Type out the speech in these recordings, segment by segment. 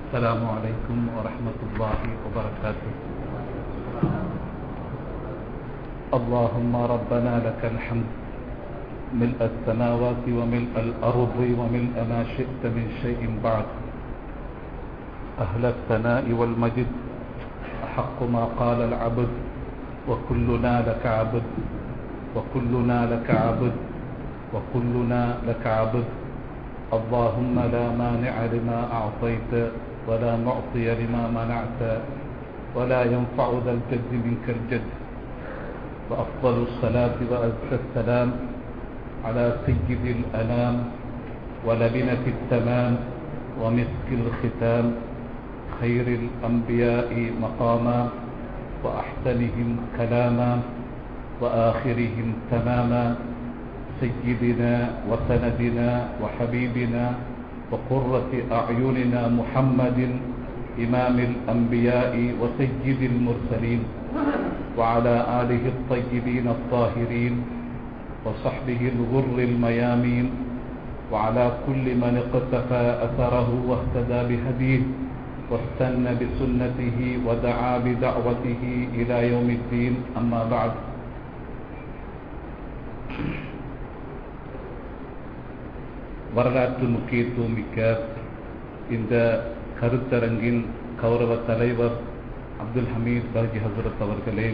السلام عليكم ورحمة الله وبركاته اللهم ربنا لك الحمد ملء السماوات وملء الأرض وملء ما شئت من شيء بعد أهل الثناء والمجد أحق ما قال العبد وكلنا لك عبد وكلنا لك عبد وكلنا لك عبد اللهم لا مانع لما أعطيت ولا معطي لما منعت ولا ينفع ذا الجد منك الجد وأفضل الصلاة وأزكى السلام على سيد الأنام ولبنة التمام ومسك الختام خير الأنبياء مقاما وأحسنهم كلاما وآخرهم تماما سيدنا وسندنا وحبيبنا وقرة أعيننا محمد إمام الأنبياء وسيد المرسلين وعلى آله الطيبين الطاهرين وصحبه الغر الميامين وعلى كل من اقتفى أثره واهتدى بهديه واستنى بسنته ودعا بدعوته إلى يوم الدين أما بعد வரலாற்று முக்கியத்துவம் மிக்க இந்த கருத்தரங்கின் கௌரவ தலைவர் அப்துல் ஹமீத் பர்ஜி ஹசரத் அவர்களே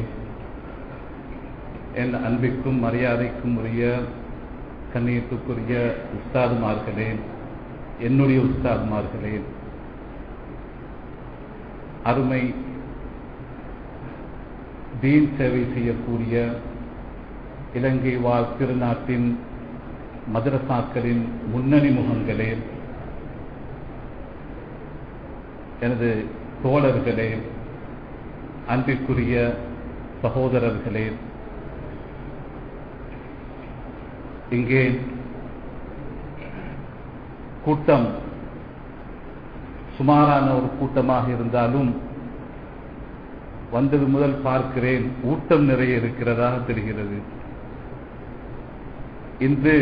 என் அன்பிற்கும் மரியாதைக்கும் உரிய கண்ணியத்துக்குரிய உஸ்தாதுமார்களே என்னுடைய உஸ்தாதுமார்களே அருமை தீன் சேவை செய்யக்கூடிய இலங்கை வாழ் திருநாட்டின் மதரசாக்களின் முன்னணி முகங்களே எனது தோழர்களே அன்பிற்குரிய சகோதரர்களே இங்கே கூட்டம் சுமாரான ஒரு கூட்டமாக இருந்தாலும் வந்தது முதல் பார்க்கிறேன் ஊட்டம் நிறைய இருக்கிறதாக தெரிகிறது இன்று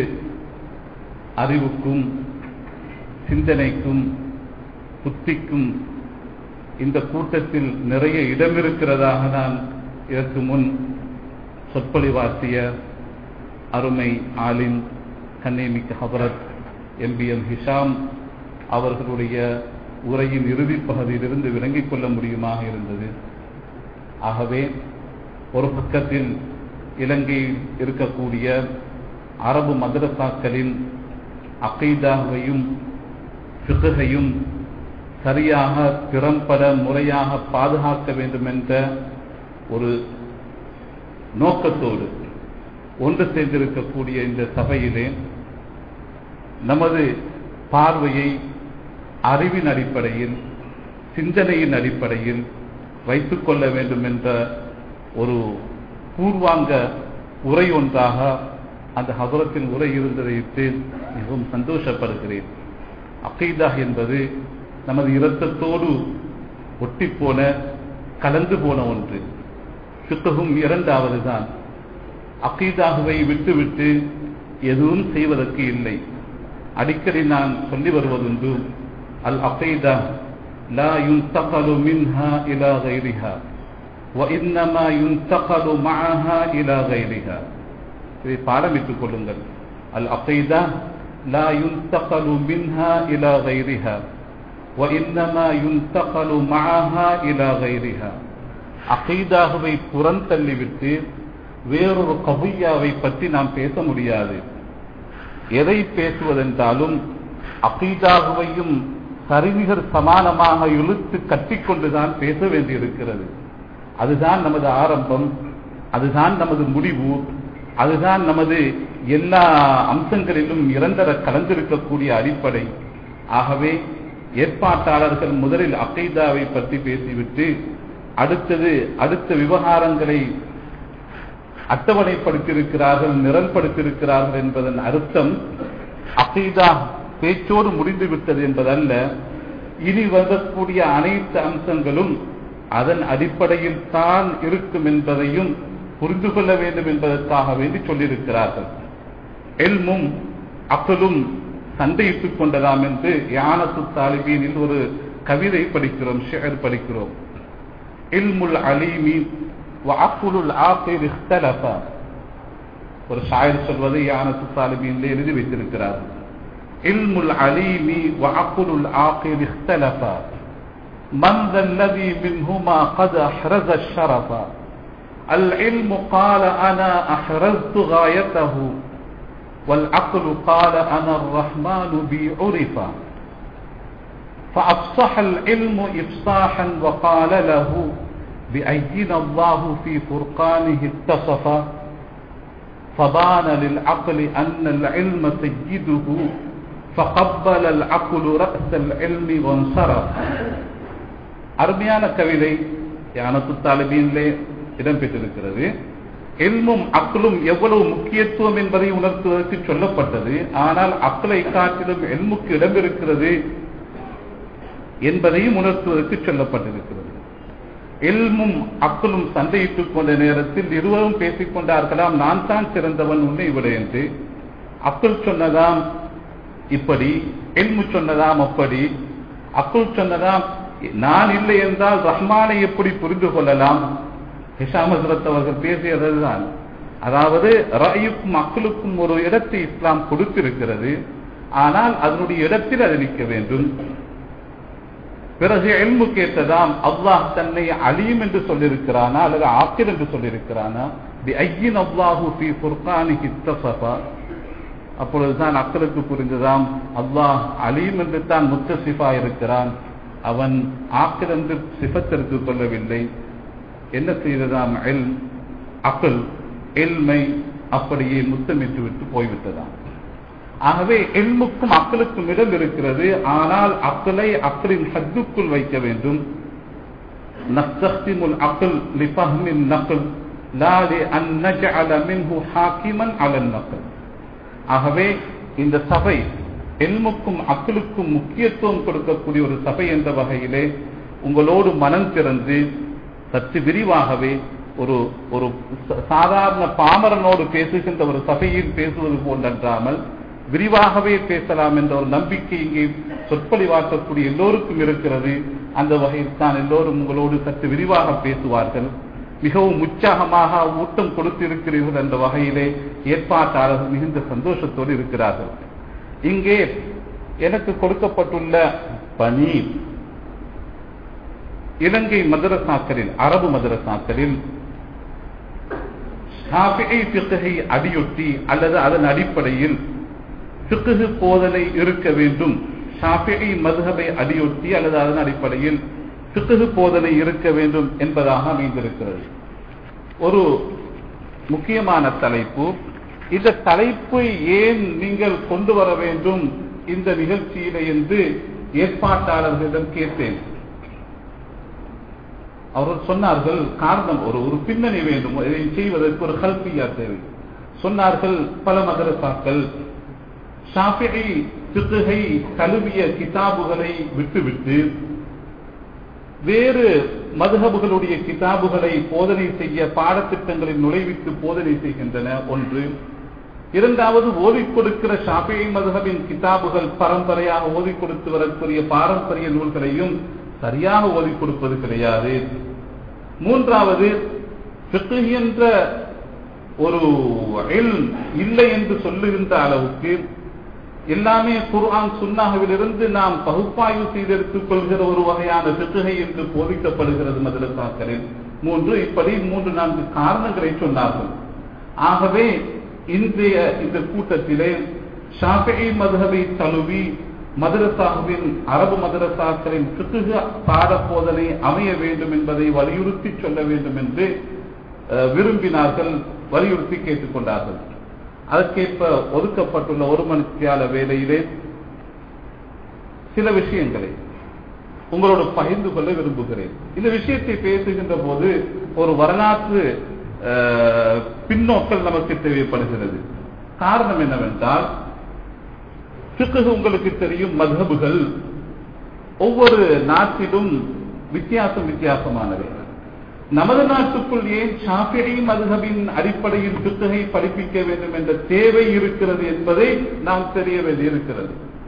அறிவுக்கும் சிந்தனைக்கும் புத்திக்கும் இந்த கூட்டத்தில் நிறைய இடம் இருக்கிறதாக நான் இதற்கு முன் சொற்பொழிவாற்றிய அருமை ஆலிம் கண்ணியமிக்க ஹபரத் எம்பிஎம் ஹிஷாம் அவர்களுடைய உரையின் இறுதி பகுதியிலிருந்து விளங்கிக் கொள்ள முடியுமாக இருந்தது ஆகவே ஒரு பக்கத்தில் இலங்கையில் இருக்கக்கூடிய அரபு மதரசாக்களின் அகைதாவையும் பிகுகையும் சரியாக திறம்பட முறையாக பாதுகாக்க வேண்டும் என்ற ஒரு நோக்கத்தோடு ஒன்று சேர்ந்திருக்கக்கூடிய இந்த சபையிலே நமது பார்வையை அறிவின் அடிப்படையில் சிந்தனையின் அடிப்படையில் வைத்துக் கொள்ள வேண்டும் என்ற ஒரு பூர்வாங்க உரை ஒன்றாக அந்த ஹபரத்தின் உரை இருந்ததை மிகவும் சந்தோஷப்படுகிறேன் அகைதா என்பது நமது இரத்தத்தோடு ஒட்டிப்போன கலந்து போன ஒன்று சுத்தகும் இரண்டாவது தான் அகீதாகுவை விட்டுவிட்டு எதுவும் செய்வதற்கு இல்லை அடிக்கடி நான் சொல்லி வருவதுண்டு அல் அகைதா لا ينتقل منها إلى غيرها وإنما ينتقل معها إلى غيرها இதை பாடமிட்டுக் கொள்ளுங்கள் அல் அகைதா லா யுன்தகலு மின்ஹா இலா கைரிஹா وإنما ينتقل معها إلى غيرها அகைதாகவை புறந்தள்ளிவிட்டு வேறொரு கவியாவை பற்றி நாம் பேச முடியாது எதை பேசுவதென்றாலும் அகீதாகுவையும் சரிநிகர் சமானமாக இழுத்து கட்டிக்கொண்டுதான் பேச வேண்டியிருக்கிறது அதுதான் நமது ஆரம்பம் அதுதான் நமது முடிவு அதுதான் நமது எல்லா அம்சங்களிலும் நிரந்தர கலந்திருக்கக்கூடிய அடிப்படை ஆகவே ஏற்பாட்டாளர்கள் முதலில் அகைதாவை பற்றி பேசிவிட்டு அடுத்தது அடுத்த விவகாரங்களை அட்டவணைப்படுத்தியிருக்கிறார்கள் நிரல்படுத்தியிருக்கிறார்கள் என்பதன் அர்த்தம் அகைதா பேச்சோடு முடிந்து விட்டது என்பதல்ல இனி வரக்கூடிய அனைத்து அம்சங்களும் அதன் அடிப்படையில் தான் இருக்கும் என்பதையும் புரிந்து கொள்ள வேண்டும் என்பதற்காக வேண்டி சொல்லியிருக்கிறார்கள் எல்மும் அக்கலும் சண்டையிட்டுக் கொண்டதாம் என்று யானத்து தாலிபீனில் ஒரு கவிதை படிக்கிறோம் ஷேர் படிக்கிறோம் இல்முல் அலீமி வஅக்குலுல் ஆகிர் இஹ்தலஃபா ஒரு ஷாயர் சொல்வதை யானத்து தாலிபீனில் எழுதி வைத்திருக்கிறார் இல்முல் அலீமி வஅக்குலுல் ஆகிர் இஹ்தலஃபா من ذا الذي منهما قد أحرز الشرف العلم قال أنا أحرزت غايته والعقل قال أنا الرحمن بي عرفا فأفصح العلم إفصاحا وقال له بأيدينا الله في فرقانه اتصف فبان للعقل أن العلم سيده فقبل العقل رأس العلم وانصرف அருமையான கவிதை யானத்து தாலிபீனிலே இடம்பெற்றிருக்கிறது எல்மும் அக்லும் எவ்வளவு முக்கியத்துவம் என்பதை உணர்த்துவதற்கு சொல்லப்பட்டது ஆனால் அக்லை காட்டிலும் எல்முக்கு இடம் இருக்கிறது என்பதையும் உணர்த்துவதற்கு சொல்லப்பட்டிருக்கிறது எல்மும் அக்லும் சண்டையிட்டுக் கொண்ட நேரத்தில் இருவரும் பேசிக் கொண்டார்களாம் நான் தான் சிறந்தவன் உன்னை விட என்று அக்குல் சொன்னதாம் இப்படி எல்மு சொன்னதாம் அப்படி அக்குல் சொன்னதாம் நான் இல்லை என்றால் ரஹ்மானை எப்படி புரிந்து கொள்ளலாம் ஹிஷாம் ஹசரத் அவர்கள் பேசியதுதான் அதாவது ரயுக்கும் மக்களுக்கும் ஒரு இடத்தை இஸ்லாம் கொடுத்திருக்கிறது ஆனால் அதனுடைய இடத்தில் அது நிற்க வேண்டும் பிறகு எல்மு கேட்டதாம் அல்லாஹ் தன்னை அலீம் என்று சொல்லியிருக்கிறானா அல்லது ஆக்கிர் என்று சொல்லியிருக்கிறானா தி ஐயின் அல்லாஹு ஃபி ஃபுர்கானி இத்தசஃபா அப்பொழுதுதான் அக்களுக்கு புரிந்ததாம் அல்லாஹ் அலீம் என்று தான் முத்தசிஃபா இருக்கிறான் அவன் ஆக்கிர் என்று சிபத்திற்கு கொள்ளவில்லை என்ன செய்ததாம் எல் அக்கல் எல்மை அப்படியே முத்தமிட்டு விட்டு போய்விட்டதாம் ஆகவே எல்முக்கும் அக்களுக்கும் இடம் இருக்கிறது ஆனால் அக்களை அக்களின் ஹத்துக்குள் வைக்க வேண்டும் நஸ்தஹ்திமுல் அக்ல் லிஃபஹ்மின் நக்ல் லா லி அன் நஜஅல மின்ஹு ஹாக்கிமன் அலன் நக்ல் ஆகவே இந்த சபை எல்முக்கும் அக்களுக்கும் முக்கியத்துவம் கொடுக்கக்கூடிய ஒரு சபை என்ற வகையிலே உங்களோடு மனம் திறந்து சற்று விரிவாகவே ஒரு ஒரு சாதாரண பாமரனோடு பேசுகின்ற ஒரு சபையில் பேசுவது போன்றன்றாமல் விரிவாகவே பேசலாம் என்ற ஒரு நம்பிக்கை இங்கே சொற்பொழிவாக்கக்கூடிய எல்லோருக்கும் இருக்கிறது அந்த வகையில் தான் எல்லோரும் உங்களோடு சற்று விரிவாக பேசுவார்கள் மிகவும் உற்சாகமாக ஊட்டம் கொடுத்திருக்கிறீர்கள் என்ற வகையிலே ஏற்பாட்டாளர்கள் மிகுந்த சந்தோஷத்தோடு இருக்கிறார்கள் இங்கே எனக்கு கொடுக்கப்பட்டுள்ள பணி இலங்கை மதரசாக்களில் அரபு மதரசாக்களில் பிqஹை அடியொட்டி அல்லது அதன் அடிப்படையில் பிqஹு போதனை இருக்க வேண்டும் ஷாஃபிஐ மதுஹபை அடியொட்டி அல்லது அதன் அடிப்படையில் பிqஹு போதனை இருக்க வேண்டும் என்பதாக அமைந்திருக்கிறது ஒரு முக்கியமான தலைப்பு இந்த தலைப்பை ஏன் நீங்கள் கொண்டு வர வேண்டும் இந்த நிகழ்ச்சியில என்று ஏற்பாட்டாளர்களிடம் கேட்டேன் அவர்கள் சொன்னார்கள் காரணம் ஒரு ஒரு பின்னணி வேண்டும் இதை செய்வதற்கு ஒரு கல்பியா தேவை சொன்னார்கள் பல மதரசாக்கள் ஷாஃபிகை பித்துகை கழுவிய கிதாபுகளை விட்டுவிட்டு வேறு மதுகபுகளுடைய கிதாபுகளை போதனை செய்ய பாடத்திட்டங்களில் நுழைவித்து போதனை செய்கின்றன ஒன்று இரண்டாவது ஓதிக் கொடுக்கிற ஷாஃபியை மதுகபின் கிதாபுகள் பரம்பரையாக ஓதிக் கொடுத்து வரக்கூடிய பாரம்பரிய நூல்களையும் சரியாக ஓதிக் கொடுப்பது கிடையாது மூன்றாவது என்ற ஒரு இல்லை என்று சொல்லுகின்ற அளவுக்கு எல்லாமே குர்ஆன் சுன்னாகவிலிருந்து நாம் பகுப்பாய்வு செய்தெடுத்துக் கொள்கிற ஒரு வகையான சித்துகை என்று போதிக்கப்படுகிறது மதரசாக்களில் மூன்று இப்படி மூன்று நான்கு காரணங்களை சொன்னார்கள் ஆகவே இன்றைய இந்த கூட்டத்திலே ஷாஃபி மதுஹபை தழுவி மதரசாவின் அரபு மதரசாக்களின் சித்துக பாட போதனை அமைய வேண்டும் என்பதை வலியுறுத்தி சொல்ல வேண்டும் என்று விரும்பினார்கள் வலியுறுத்தி கேட்டுக்கொண்டார்கள் அதற்கேற்ப ஒதுக்கப்பட்டுள்ள ஒரு மணித்தியால வேலையிலே சில விஷயங்களை உங்களோடு பகிர்ந்து கொள்ள விரும்புகிறேன் இந்த விஷயத்தை பேசுகின்ற போது ஒரு வரலாற்று பின்னோக்கல் நமக்கு தேவைப்படுகிறது காரணம் என்னவென்றால் பிறகு உங்களுக்கு தெரியும் மதபுகள் ஒவ்வொரு நாட்டிலும் வித்தியாசம் வித்தியாசமானவை நமது நாட்டுக்குள் ஏன் ஷாஃபியை மதுஹபின் அடிப்படையில் புத்தகை படிப்பிக்க வேண்டும் என்ற தேவை இருக்கிறது என்பதை நாம் தெரிய வேண்டியிருக்கிறது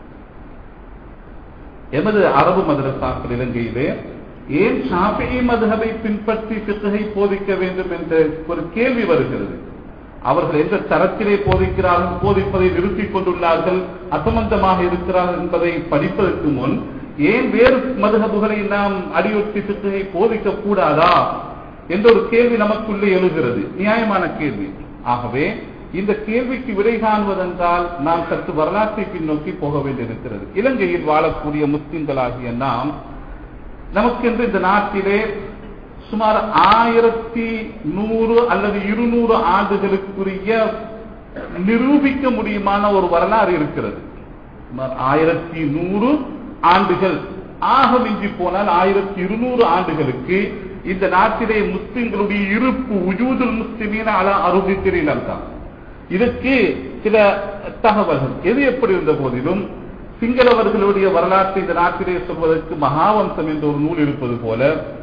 எமது அரபு மதரசாக்கள் இலங்கையிலே ஏன் ஷாஃபிஇ மதுஹபை பின்பற்றி பித்தகை போதிக்க வேண்டும் என்ற ஒரு கேள்வி வருகிறது அவர்கள் எந்த தரத்திலே போதிக்கிறார்கள் போதிப்பதை நிறுத்திக் கொண்டுள்ளார்கள் அசம்பந்தமாக இருக்கிறார்கள் என்பதை படிப்பதற்கு முன் ஏன் வேறு மதுகபுகளை நாம் அடியொற்றி பித்தகை போதிக்க கூடாதா என்ற ஒரு கேள்வி நமக்குள்ளே எழுகிறது நியாயமான கேள்வி ஆகவே இந்த கேள்விக்கு விடை காண்பதென்றால் நாம் சற்று வரலாற்றை பின்னோக்கி போக வேண்டியிருக்கிறது இலங்கையில் வாழக்கூடிய முஸ்லிம்களாகிய நாம் நமக்கென்று இந்த நாட்டிலே சுமார் ஆயிரத்தி நூறு அல்லது இருநூறு ஆண்டுகளுக்குரிய நிரூபிக்க முடியுமான ஒரு வரலாறு இருக்கிறது சுமார் ஆயிரத்தி நூறு ஆண்டுகள் ஆக மிஞ்சி போனால் ஆயிரத்தி இருநூறு ஆண்டுகளுக்கு இந்த நாட்டிலே முஸ்லிம்களுடைய இருப்பு உஜூதுல் முஸ்லிமீன அல அருபித்திரில் தான் இதற்கு சில தகவல்கள் எது எப்படி இருந்த போதிலும் சிங்களவர்களுடைய வரலாற்றை இந்த நாட்டிலே சொல்வதற்கு மகாவம்சம் என்ற ஒரு நூல் இருப்பது போல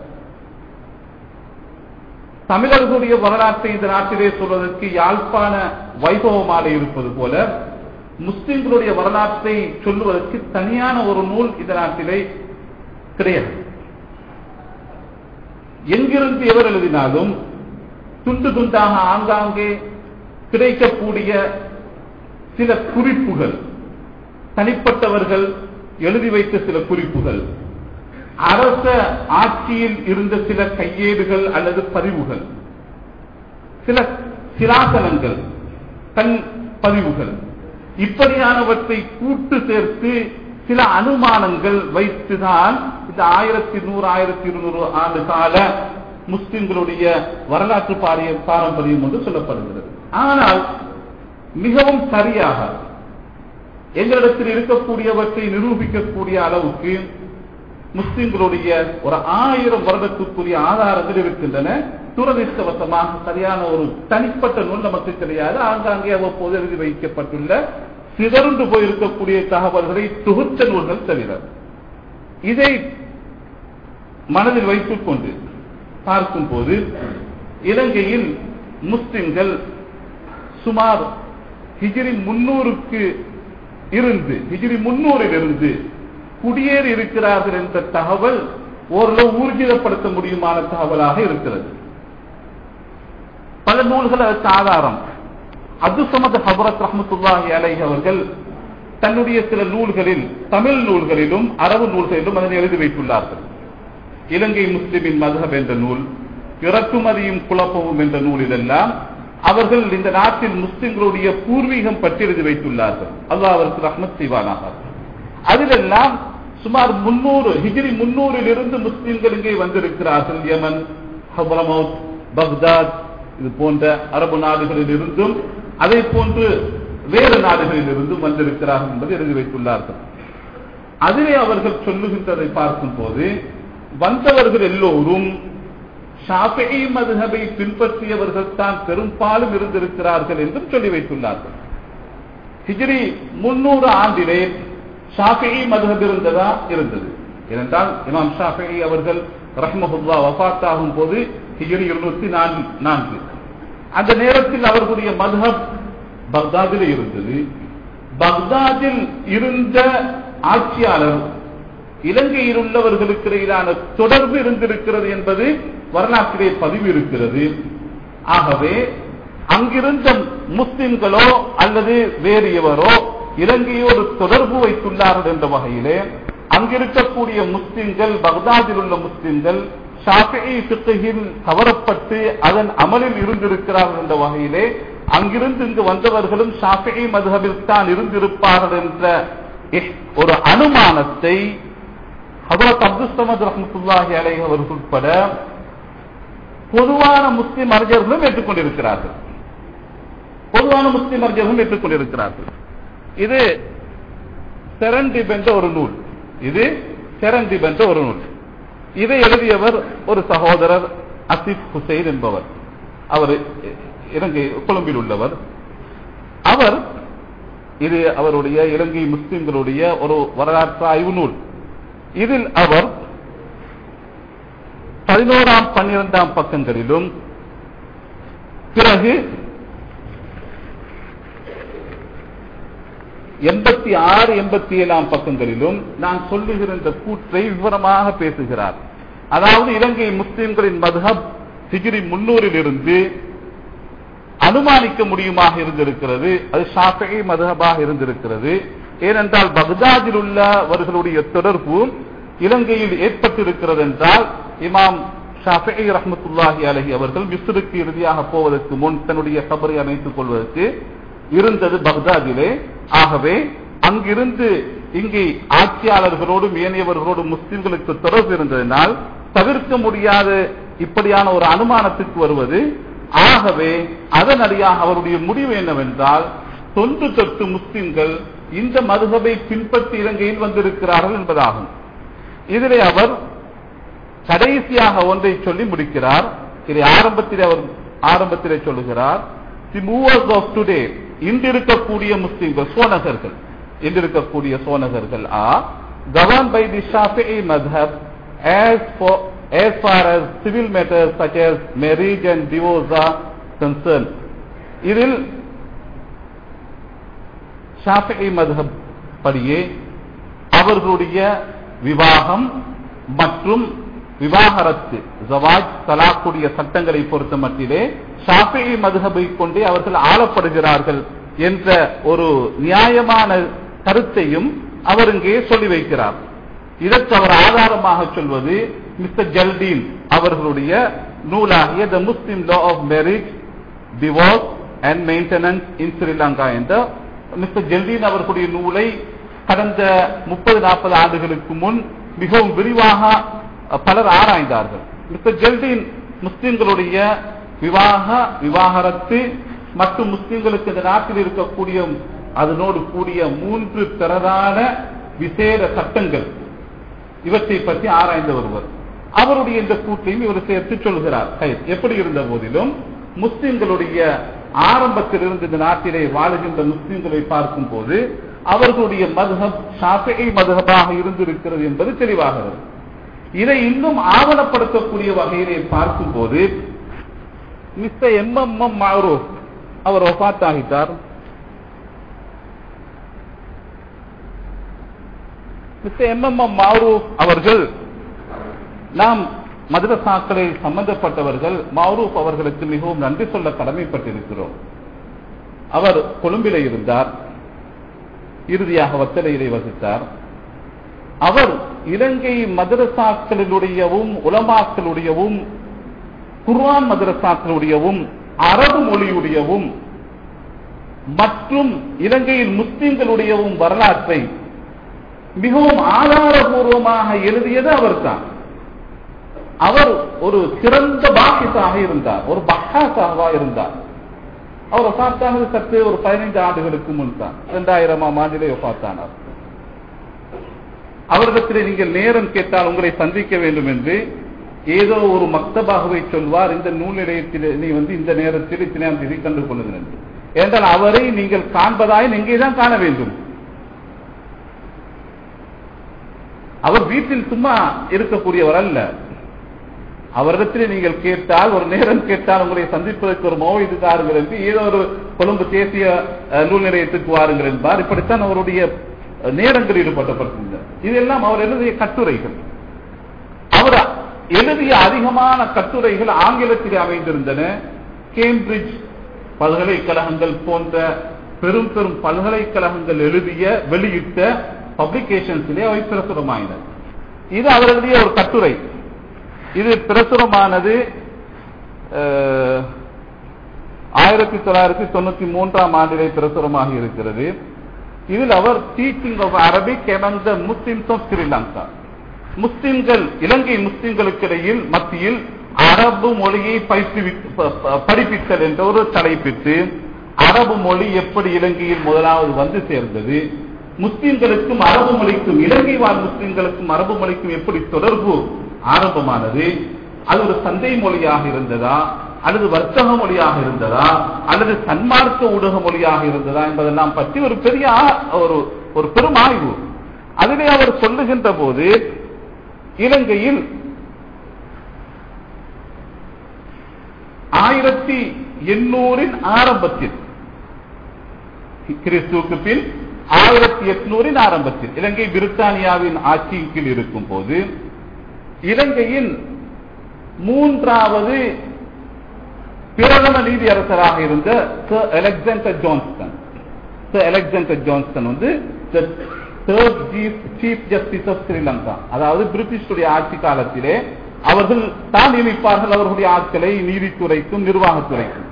தமிழர்களுடைய வரலாற்றை இந்த நாட்டிலே சொல்வதற்கு யாழ்ப்பாண வைபவமாலை இருப்பது போல முஸ்லிம்களுடைய வரலாற்றை சொல்லுவதற்கு தனியான ஒரு நூல் இந்த நாட்டிலே கிடையாது எங்கிருந்து எவர் எழுதினாலும் துண்டு துண்டாக ஆங்காங்கே கிடைக்கக்கூடிய சில குறிப்புகள் தனிப்பட்டவர்கள் எழுதி வைத்த சில குறிப்புகள் அரச ஆட்சியில் இருந்த சில கையேடுகள் அல்லது பதிவுகள் சில சிலாசனங்கள் கண் பதிவுகள் இப்படியானவற்றை கூட்டு சேர்த்து சில அனுமானங்கள் வைத்துதான் இந்த ஆயிரத்தி நூறு ஆயிரத்தி இருநூறு ஆண்டு கால முஸ்லிம்களுடைய வரலாற்று பாரிய பாரம்பரியம் என்று சொல்லப்படுகிறது ஆனால் மிகவும் சரியாக எங்களிடத்தில் இருக்கக்கூடியவற்றை நிரூபிக்கக்கூடிய அளவுக்கு முஸ்லிம்களுடைய ஒரு ஆயிரம் வருடத்துக்குரிய ஆதாரங்கள் இருக்கின்றன துரதிருஷ்டவசமாக சரியான ஒரு தனிப்பட்ட நூல் நமக்கு கிடையாது ஆங்காங்கே அவ்வப்போது எழுதி வைக்கப்பட்டுள்ள சிதறந்து போயிருக்கக்கூடிய தகவல்களை தொகுத்த நூல்கள் தவிர இதை மனதில் வைத்துக் கொண்டு பார்க்கும் போது இலங்கையில் முஸ்லிம்கள் சுமார் ஹிஜிரி முன்னூறுக்கு இருந்து ஹிஜிரி முன்னூறில் இருந்து குடியேறி இருக்கிறார்கள் என்ற தகவல் ஓரளவு ஊர்ஜிதப்படுத்த முடியுமான தகவலாக இருக்கிறது பல நூல்கள் அதற்கு ஆதாரம் அப்து சமத் ஹபரத் ரஹமத்துல்லாஹி அலைஹி அவர்கள் தன்னுடைய சில நூல்களில் தமிழ் நூல்களிலும் அரபு நூல்களிலும் அதனை எழுதி வைத்துள்ளார்கள் இலங்கை முஸ்லிமின் மதுஹப் என்ற நூல் இறக்குமதியும் குழப்பமும் என்ற நூல் இதெல்லாம் அவர்கள் இந்த நாட்டில் முஸ்லிம்களுடைய பூர்வீகம் பற்றி எழுதி வைத்துள்ளார்கள் அல்லாஹ் அவருக்கு ரஹ்மத் செய்வானாக அதிலெல்லாம் சுமார் முன்னூறு ஹிஜ்ரி முன்னூறில் இருந்து முஸ்லிம்கள் இங்கே வந்திருக்கிறார்கள் யமன் ஹபரமௌத் பக்தாத் இது போன்ற அரபு நாடுகளில் இருந்தும் அதே போன்று வேறு நாடுகளில் இருந்தும் வந்திருக்கிறார்கள் என்பதை எழுதி வைத்துள்ளார்கள் அதிலே அவர்கள் சொல்லுகின்றதை பார்க்கும் போது வந்தவர்கள் எல்லோரும் ஷாஃபிஇ மதுஹபை பின்பற்றியவர்கள் தான் பெரும்பாலும் இருந்திருக்கிறார்கள் என்றும் சொல்லி வைத்துள்ளார்கள் ஹிஜ்ரி முன்னூறு ஆண்டிலே ஷாஃபிஇ மதுஹப் இருந்ததா இருந்தது ஏனென்றால் இமாம் ஷாஃபிஇ அவர்கள் ரஹ்மஹுல்லா வஃத் ஆகும் போது ஹிஜ்ரி இருநூத்தி நான்கு நான்கு அந்த நேரத்தில் அவர்களுடைய மதுஹப் பக்தாதில் இருந்தது பக்தாதில் இருந்த ஆட்சியாளர் இலங்கையில் உள்ளவர்களுக்கு இடையிலான தொடர்பு இருந்திருக்கிறது என்பது வரலாற்றிலே பதிவு இருக்கிறது ஆகவே அங்கிருந்த முஸ்லிம்களோ அல்லது வேறு எவரோ இலங்கையோடு தொடர்பு வைத்துள்ளார்கள் என்ற வகையிலே அங்கிருக்கக்கூடிய முஸ்லிம்கள் பக்தாதில் உள்ள முஸ்லிம்கள் ஷாஃபிஇ பித்தகில் கவரப்பட்டு அதன் அமலில் இருந்திருக்கிறார்கள் என்ற வகையிலே அங்கிருந்து இங்கு வந்தவர்களும் ஷாஃபிஇ மதுஹபில் தான் இருந்திருப்பார்கள் என்ற ஒரு அனுமானத்தை ஹதரத் அப்துல் சமத் ரஹமத்துல்லாஹி அலைஹி அவர்கள் உட்பட பொதுவான முஸ்லிம் அறிஞர்களும் ஏற்றுக்கொண்டிருக்கிறார்கள் பொதுவான முஸ்லிம் அறிஞர்களும் ஏற்றுக்கொண்டிருக்கிறார்கள் இது செரண்டிப் என்ற ஒரு நூல் இது செரண்டிப் என்ற ஒரு நூல் இதை எழுதியவர் ஒரு சகோதரர் அசிப் ஹுசைன் என்பவர் அவர் இலங்கை கொழும்பில் உள்ளவர் அவர் இது அவருடைய இலங்கை முஸ்லிம்களுடைய ஒரு வரலாற்று ஆய்வு நூல் இதில் அவர் பதினோராம் பன்னிரெண்டாம் பக்கங்களிலும் பிறகு எண்பத்தி ஆறு எண்பத்தி ஏழாம் பக்கங்களிலும் நான் சொல்லுகிற இந்த கூற்றை விவரமாக பேசுகிறார் அதாவது இலங்கை முஸ்லிம்களின் மதுஹப் சிகிரி முன்னூறில் இருந்து அனுமானிக்க முடியுமாக இருந்திருக்கிறது அது ஷாஃபி மதுஹபாக இருந்திருக்கிறது ஏனென்றால் பக்தாதில் உள்ளவர்களுடைய தொடர்பு இலங்கையில் ஏற்பட்டிருக்கிறது என்றால் இமாம் ஷாஃபி ரஹமத்துல்லாஹி அலஹி அவர்கள் மிஸ்ருக்கு இறுதியாக போவதற்கு முன் தன்னுடைய கபரை அமைத்துக் கொள்வதற்கு இருந்தது பக்தாதிலே ஆகவே அங்கிருந்து இங்கே ஆட்சியாளர்களோடும் ஏனையவர்களோடும் முஸ்லிம்களுக்கு தொடர்பு இருந்ததினால் தவிர்க்க முடியாத இப்படியான ஒரு அனுமானத்துக்கு வருவது ஆகவே அதனடியாக அவருடைய முடிவு என்னவென்றால் தொன்று தொட்டு முஸ்லிம்கள் இந்த மதுகபை பின்பற்றி இலங்கையில் வந்திருக்கிறார்கள் என்பதாகும் இதிலே அவர் கடைசியாக ஒன்றை சொல்லி முடிக்கிறார் இதை ஆரம்பத்தில் அவர் ஆரம்பத்திலே சொல்லுகிறார் தி மூவர்ஸ் ஆஃப் டுடே இன்றிருக்கக்கூடிய முஸ்லிம்கள் சோனகர்கள் இன்றிருக்கக்கூடிய சோனகர்கள் are govern by the Shafi மதஹப் as for as far as civil matters such as marriage and divorce are concerned இதில் ஷாஃபி மதஹப் படியே அவர்களுடைய விவாகம் மற்றும் விவாகரத்து ஜவாஜ் தலாக்குடைய சட்டங்களை பொறுத்த மட்டிலே ஷாஃபி மதுஹபை கொண்டே அவர்கள் ஆளப்படுகிறார்கள் என்ற ஒரு நியாயமான கருத்தையும் அவர் இங்கே சொல்லி வைக்கிறார் இதற்கு அவர் ஆதாரமாக சொல்வது மிஸ்டர் ஜல்டீன் அவர்களுடைய நூலாகிய the Muslim law of marriage divorce and maintenance in Sri Lanka என்ற மிஸ்டர் ஜெல்டீன் அவர்களுடைய நூலை கடந்த முப்பது நாற்பது ஆண்டுகளுக்கு முன் மிகவும் விரிவாக பலர் ஆராய்ந்தார்கள் மிஸ்டர் ஜெல்டீன் முஸ்லிம்களுடைய விவாக விவாகரத்து மற்றும் முஸ்லிம்களுக்கு இந்த நாட்டில் இருக்கக்கூடிய அதனோடு கூடிய மூன்று பிரதான விசேட சட்டங்கள் இவற்றை பற்றி ஆராய்ந்து வருவர் அவருடைய இந்த கூற்றையும் இவர் சேர்த்து சொல்கிறார் எப்படி இருந்த போதிலும் முஸ்லிம்களுடைய ஆரம்பத்தில் இருந்து இந்த நாட்டிலே வாழுகின்ற முஸ்லிம்களை பார்க்கும் போது அவர்களுடைய மதுஹப் ஷாஃபி மதுஹபாக இருந்திருக்கிறது என்பது தெளிவாகிறது இதை இன்னும் ஆவணப்படுத்தக்கூடிய வகையிலே பார்க்கும் போது mister M M M Maroof அவர் ஒபாத் ஆகிட்டார் mister M M M Maroof அவர்கள் நாம் மதுரசாக்களில் சம்பந்தப்பட்டவர்கள் மாரூப் அவர்களுக்கு மிகவும் நன்றி சொல்ல கடமைப்பட்டிருக்கிறோம் அவர் கொழும்பிலே இருந்தார் இறுதியாக வத்தலையிலே வசித்தார் அவர் இலங்கை மதரசாக்களினுடையவும் உலமாக்களுடையவும் குர்ஆன் மதரசாக்களுடையவும் அரபு மொழியுடையவும் மற்றும் இலங்கையில் முஸ்லிம்களுடையவும் வரலாற்றை மிகவும் ஆதாரபூர்வமாக எழுதியது அவர்தான் அவர் ஒரு சிறந்த பாக்கிசாக இருந்தார் ஒரு பக்காசாகவா இருந்தார் அவர் பார்த்தானது சற்று ஒரு பதினைந்து ஆண்டுகளுக்கு முன் தான் இரண்டாயிரமாம் ஆண்டிலே பார்த்தானார் அவரிடத்திலே நீங்கள் நேரம் கேட்டால் உங்களை சந்திக்க வேண்டும் என்று ஏதோ ஒரு மக்தபாகவை சொல்வார் இந்த நூல் நிலையத்தில் நீ வந்து இந்த நேரத்தில் இத்தனையாம் தேதி கண்டு கொள்ளுங்கள் என்று என்றால் அவரை நீங்கள் காண்பதாய் எங்கேதான் காண வேண்டும் அவர் வீட்டில் சும்மா இருக்கக்கூடியவர் அல்ல அவரிடத்தில் நீங்கள் கேட்டால் ஒரு நேரம் கேட்டால் உங்களை சந்திப்பதற்கு ஒரு மோவிது தாருங்கள் என்று ஏதோ ஒரு கொழும்பு தேசிய நூல் நிலையத்துக்கு வாருங்கள் என்பார் இப்படித்தான் அவருடைய நேரங்கள் ஈடுபட்டப்பட்டிருந்தார் இதெல்லாம் அவர் எழுதிய கட்டுரைகள் அவர் எழுதிய அதிகமான கட்டுரைகள் ஆங்கிலத்தில் அமைந்திருந்தன கேம்பிரிட்ஜ் பல்கலைக்கழகங்கள் போன்ற பெரும் பெரும் பல்கலைக்கழகங்கள் எழுதிய வெளியிட்ட பப்ளிகேஷன்ஸிலே அவை பிரசுரமாயின இது அவர்களுடைய ஒரு கட்டுரை இது பிரசுரமானது ஆயிரத்தி தொள்ளாயிரத்தி தொண்ணூத்தி மூன்றாம் ஆண்டிலே பிரசுரமாக இருக்கிறது இதில் அவர் teaching of Arabic among the Muslims of Sri Lanka முஸ்லிம்கள் இலங்கை முஸ்லிம்களுக்கு இடையில் மத்தியில் அரபு மொழியை படிப்பித்தல் என்ற ஒரு தலைப்பிட்டு அரபு மொழி எப்படி இலங்கையில் முதலாவது வந்து சேர்ந்தது முஸ்லிம்களுக்கும் அரபு மொழிக்கும் இலங்கை வாழ் முஸ்லிம்களுக்கும் அரபு மொழிக்கும் எப்படி தொடர்பு ஆரம்பமானது அது ஒரு சந்தை மொழியாக இருந்ததா அல்லது வர்த்தக மொழியாக இருந்ததா அல்லது சன்மார்க்க ஊடக மொழியாக இருந்ததா என்பதெல்லாம் பற்றி ஒரு பெரிய ஒரு ஒரு பெரும் ஆய்வு அதிலே அவர் சொல்லுகின்ற போது இலங்கையில் ஆயிரத்தி எண்ணூறின் ஆரம்பத்தில் கிறிஸ்துவுக்கு பின் ஆயிரத்தி எட்நூறின் ஆரம்பத்தில் இலங்கை பிரித்தானியாவின் ஆட்சியின் கீழ் இருக்கும் போது இலங்கையின் மூன்றாவது பிரதம நீதியரசராக இருந்த sir Alexander Johnston sir Alexander Johnston வந்து third chief justice of Sri Lanka அதாவது பிரிட்டிஷுடைய ஆட்சி காலத்திலே அவர்கள் தான் நியமிப்பார்கள் அவர்களுடைய ஆட்களை நீதித்துறைக்கும் நிர்வாகத்துறைக்கும்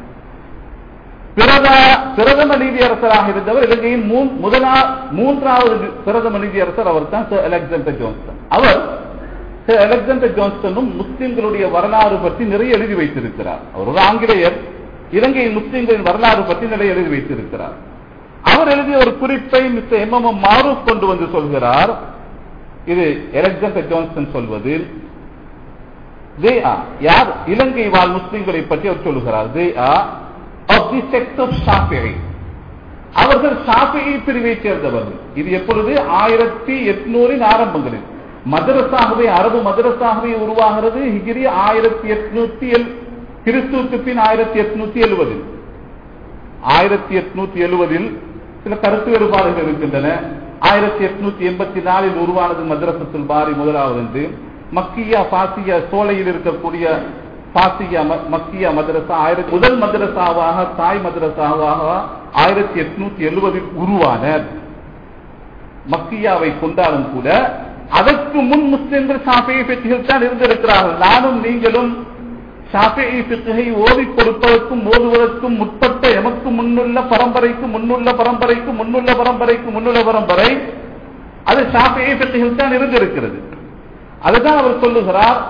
பிரதம நீதியரசராக இருந்தவர் இலங்கையின் முதலா மூன்றாவது பிரதம நீதியரசர் அவர் தான் சர் அலெக்சாண்டர் ஜோன்ஸ்டன் அவர் சர் அலெக்சாண்டர் ஜோன்ஸ்டனும் முஸ்லிம்களுடைய வரலாறு பற்றி நிறைய எழுதி வைத்திருக்கிறார் அவர் ஒரு ஆங்கிலேயர் இலங்கையின் முஸ்லிம்களின் வரலாறு பற்றி நிறைய எழுதி வைத்திருக்கிறார் அவர் எழுதிய ஒரு குறிப்பை மிஸ்டர் எம் எம் மாரூப் கொண்டு வந்து சொல்கிறார் இது அலெக்சாண்டர் ஜோன்ஸ்டன் சொல்வது தே ஆர் யார் இலங்கை வாழ் முஸ்லிம்களை பற்றி அவர் சொல்லுகிறார் they are of the sect of Shafi'i அவர்கள் ஷாஃபிஐ பிரிவை சேர்ந்தவர்கள் இது எப்பொழுது ஆயிரத்தி எட்நூறின் ஆரம்பங்களில் மதரசாகவே அரபு மதரசாகவே உருவாகிறது ஹிகிரி ஆயிரத்தி எட்நூத்தி கிறிஸ்துவுக்கு பின் ஆயிரத்தி எட்நூத்தி எழுபதில் ஆயிரத்தி எட்நூத்தி எழுபதில் சில கருத்து வேறுபாடுகள் இருக்கின்றன ஆயிரத்தி எட்நூத்தி எண்பத்தி நாலில் உருவானது மദ്രസத்துல் பாரி முதலாவது என்று மக்கியா பாசியா சோலையில் இருக்கக்கூடிய பாசியா மக்கியா மதரசா ஆயிரத்தி முதல் மதரசாவாக தாய் மதரசாவாக ஆயிரத்தி எட்நூத்தி எழுபதில் உருவான மக்கியாவை கொண்டாலும் கூட அதற்கு முன் முஸ்லிம்கள் ஷாஃபியை பெற்றிகள் தான் இருந்திருக்கிறார்கள் நானும் நீங்களும் ஷாஃபியை பித்துகை ஓதி கொடுப்பதற்கும் ஓதுவதற்கும் முற்பட்ட எமக்கு முன்னுள்ள பரம்பரைக்கு முன்னுள்ள பரம்பரைக்கு முன்னுள்ள பரம்பரைக்கு முன்னுள்ள பரம்பரை அது ஷாஃபியை பித்துகள் தான் இருந்திருக்கிறது அதுதான் அவர் சொல்லுகிறார்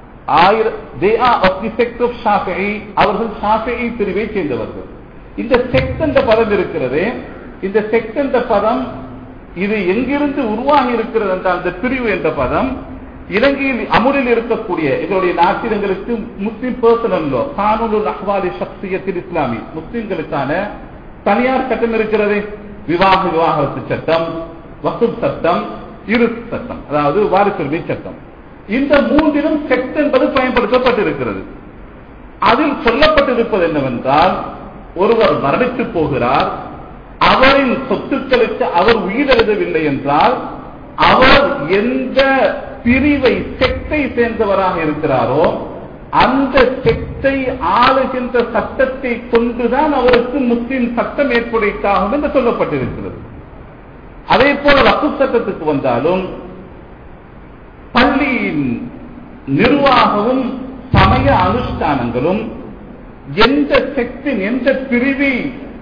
அவர்கள் ஷாஃபியை பிரிவை சேர்ந்தவர்கள் இந்த செக்ட் என்ற பதம் இருக்கிறது இந்த செக்ட் என்ற பதம் இது எங்கிருந்து உருவாகி இருக்கிறது என்றால் அந்த பிரிவு என்ற பதம் இலங்கையில் அமுலில் இருக்கக்கூடிய இதனுடைய நாட்டினங்களுக்கு முஸ்லிம் பர்சனல் லோ கானூல் அஹ்வாலி சக்சியத்தில் இஸ்லாமி முஸ்லிம்களுக்கான தனியார் சட்டம் இருக்கிறது விவாக விவாகரத்து சட்டம் வசூப் சட்டம் இரு சட்டம் அதாவது வாரிசுரிமை சட்டம் இந்த மூன்றிலும் செக்ட் என்பது பயன்படுத்தப்பட்டிருக்கிறது அதில் சொல்லப்பட்டிருப்பது என்னவென்றால் ஒருவர் மரணித்து போகிறார் அவரின் சொத்துக்களுக்கு அவர் உயிரெழுதவில்லை என்றால் அவர் எந்த பிரிவை செக்டை சேர்ந்தவராக இருக்கிறாரோ அந்த செக்டை ஆளுகின்ற சட்டத்தை கொண்டுதான் அவருக்கு முஸ்லிம் சட்டம் ஏற்புடைத்தாகும் என்று சொல்லப்பட்டிருக்கிறது அதே போல வக்கு சட்டத்துக்கு வந்தாலும் பள்ளியின் நிர்வாகமும் சமய அனுஷ்டானங்களும் எந்த செக்டின் எந்த பிரிவை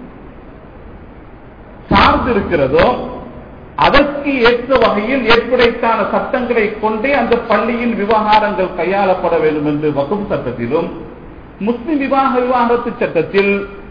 சார்ந்திருக்கிறதோ அதற்கு ஏற்ற வகையில் ஏற்புடைத்தான சட்டங்களை கொண்டே அந்த பள்ளியின் விவகாரங்கள் கையாளப்பட வேண்டும் என்று வகும் சட்டத்திலும் முஸ்லிம் விவாக விவாகரத்து சட்டத்தில்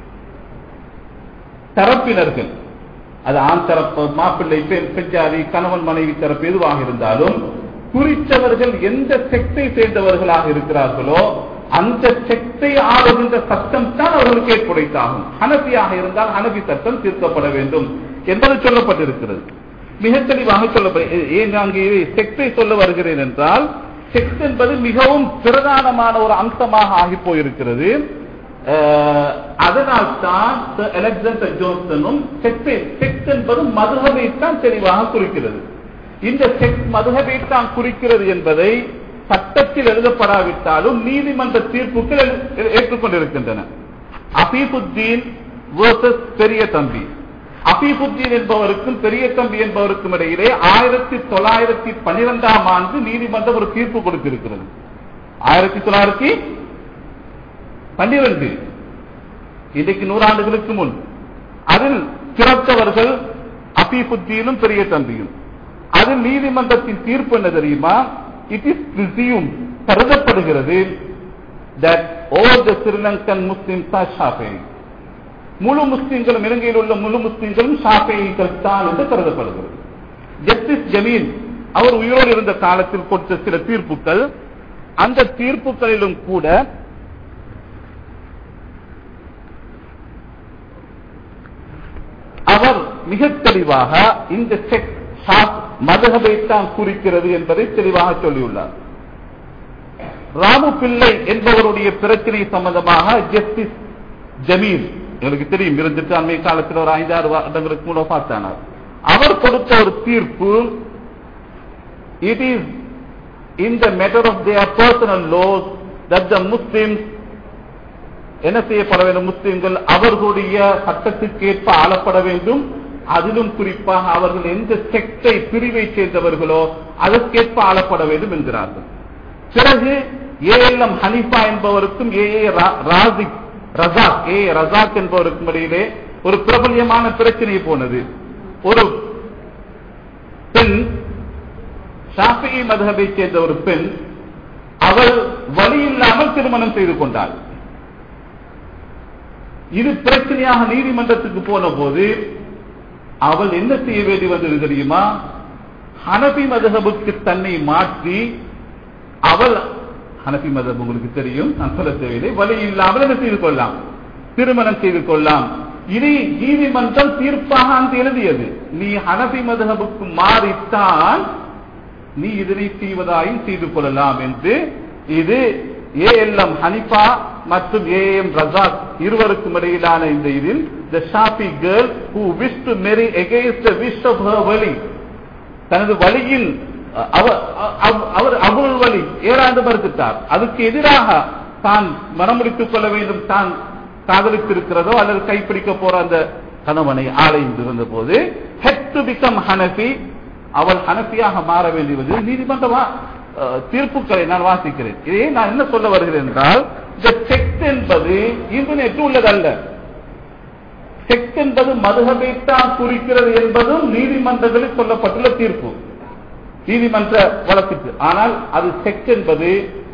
தரப்பினர்கள் அது ஆண் தரப்பு மாப்பிள்ளை பெண் பெஞ்சாதி கணவன் மனைவி தரப்பு எதுவாக இருந்தாலும் குறித்தவர்கள் எந்த செக்டை சேர்ந்தவர்களாக இருக்கிறார்களோ அந்த செக்டை ஆளுகின்ற சட்டம் தான் அவர்களுக்கு ஏற்புடைத்தாகும் ஹனபியாக இருந்தால் ஹனபி சட்டம் தீர்க்கப்பட வேண்டும் என்பது சொல்லப்பட்டிருக்கிறது மிக தெளிவாக சொல்லப்படும் ஏன் அங்கே செக்டை சொல்ல வருகிறேன் என்றால் செக்ட் என்பது மிகவும் பிரதானமான ஒரு அம்சமாக ஆகி போயிருக்கிறது அதனால் தான் அலெக்சாண்டர் ஜோன்சனும் செக்ட் என்பது மதுகபை தான் தெளிவாக குறிக்கிறது இந்த செக்ட் மதுகபை தான் குறிக்கிறது என்பதை சட்டத்தில் எழுதப்படாவிட்டாலும் நீதிமன்ற தீர்ப்புகள் ஏற்றுக்கொண்டிருக்கின்றன அபீபுத்தீன் பெரிய தம்பி அபீபுத்தீன் என்பவருக்கும் பெரிய தம்பி என்பவருக்கும் இடையிலே ஆயிரத்தி தொள்ளாயிரத்தி பனிரெண்டாம் ஆண்டு நீதிமன்றம் ஒரு தீர்ப்பு கொடுத்திருக்கிறது ஆயிரத்தி தொள்ளாயிரத்தி பன்னிரண்டு இன்றைக்கு நூறாண்டுகளுக்கு முன் அதில் பிறத்தவர்கள் அபீபுத்தீனும் பெரிய தம்பியும் அதில் நீதிமன்றத்தின் தீர்ப்பு என்ன தெரியுமா இட் இஸ் பிரிசியும் கருதப்படுகிறது that all the Sri Lankan Muslims are Shafi'i. முழு முஸ்லிம்களும் இலங்கையில் உள்ள முழு முஸ்லிம்களும் ஷாஃபிகள் தான் என்று கருதப்படுகிறது ஜஸ்டிஸ் ஜமீன் அவர் உயிரோடு இருந்த காலத்தில் கொடுத்த சில தீர்ப்புகள் அந்த தீர்ப்புகளிலும் கூட அவர் மிக தெளிவாக இந்த செக் மதுகபை தான் குறிக்கிறது என்பதை தெளிவாக சொல்லியுள்ளார் ராமு பிள்ளை என்பவருடைய பிரச்சனை சம்பந்தமாக ஜஸ்டிஸ் ஜமீல் எனக்கு தெரியும் இருந்துட்டு அண்மை காலத்தில் ஒரு ஐந்தாறு வருடங்களுக்கு மூலம் பார்த்தானார் அவர் கொடுத்த ஒரு தீர்ப்பு it is in the matter of their personal laws that the Muslims என்ன செய்யப்பட வேண்டும் முஸ்லிம்கள் அவர்களுடைய சட்டத்துக்கேற்ப ஆளப்பட வேண்டும் அதிலும் குறிப்பாக அவர்கள் எந்த செக்டை பிரிவை சேர்ந்தவர்களோ அதற்கேற்ப ஆளப்பட வேண்டும் என்கிறார்கள் பிறகு ஏ எல் எம் ஹனிஃபா என்பவருக்கும் ஏ ஏ ராசிக் ரசாக் ஏ ரசாக் என்பவருக்கும் இடையிலே ஒரு பிரபல்யமான பிரச்சனை போனது ஒரு பெண் ஷாஃபி மதகபை சேர்ந்த ஒரு பெண் அவள் வழி இல்லாமல் திருமணம் செய்து கொண்டாள் இது பிரச்சனையாக நீதிமன்றத்துக்கு போன போது அவள் என்ன செய்ய வேண்டி வந்தது தெரியுமா ஹனபி மதகபுக்கு தன்னை மாற்றி அவள் ஹனபி மதம் உங்களுக்கு தெரியும் நான் சொல்ல தேவையில்லை வழி இல்லாமல் என்ன செய்து கொள்ளலாம் திருமணம் செய்து கொள்ளலாம் இதை நீதிமன்றம் தீர்ப்பாக அங்கு எழுதியது நீ ஹனபி மதகபுக்கு மாறித்தான் நீ இதனை செய்வதாயும் செய்து கொள்ளலாம் என்று இது ஏ எல் எம் ஹனிஃபா மற்றும் ஏ எம் ரசாக் இருவருக்கும் இடையிலான இந்த இதில் the Shafi girl who wished to marry against the wish of her வழி தனது வழியில் அவர் அவர் அபுல் வழி ஏறாண்டு மறுத்துட்டார் அதுக்கு எதிராக தான் மனமுடித்துக் கொள்ள வேண்டும் தான் காதலித்திருக்கிறதோ அல்லது கைப்பிடிக்க போற அந்த கணவனை ஆலைந்து இருந்த போது ஹெட் டு பிகம் ஹனபி அவள் ஹனபியாக மாற வேண்டியது நீதிமன்ற தீர்ப்புகளை நான் வாசிக்கிறேன் இதை நான் என்ன சொல்ல வருகிறேன் என்றால் இந்த செக்ட் என்பது இன்டர்நெட் உள்ளதல்ல செக்ட் என்பது மதுகபைத்தான் குறிக்கிறது என்பதும் நீதிமன்றங்களில் சொல்லப்பட்டுள்ள தீர்ப்பு நீதிமன்ற வழக்குக்கு ஆனால் அது செக்ட் என்பது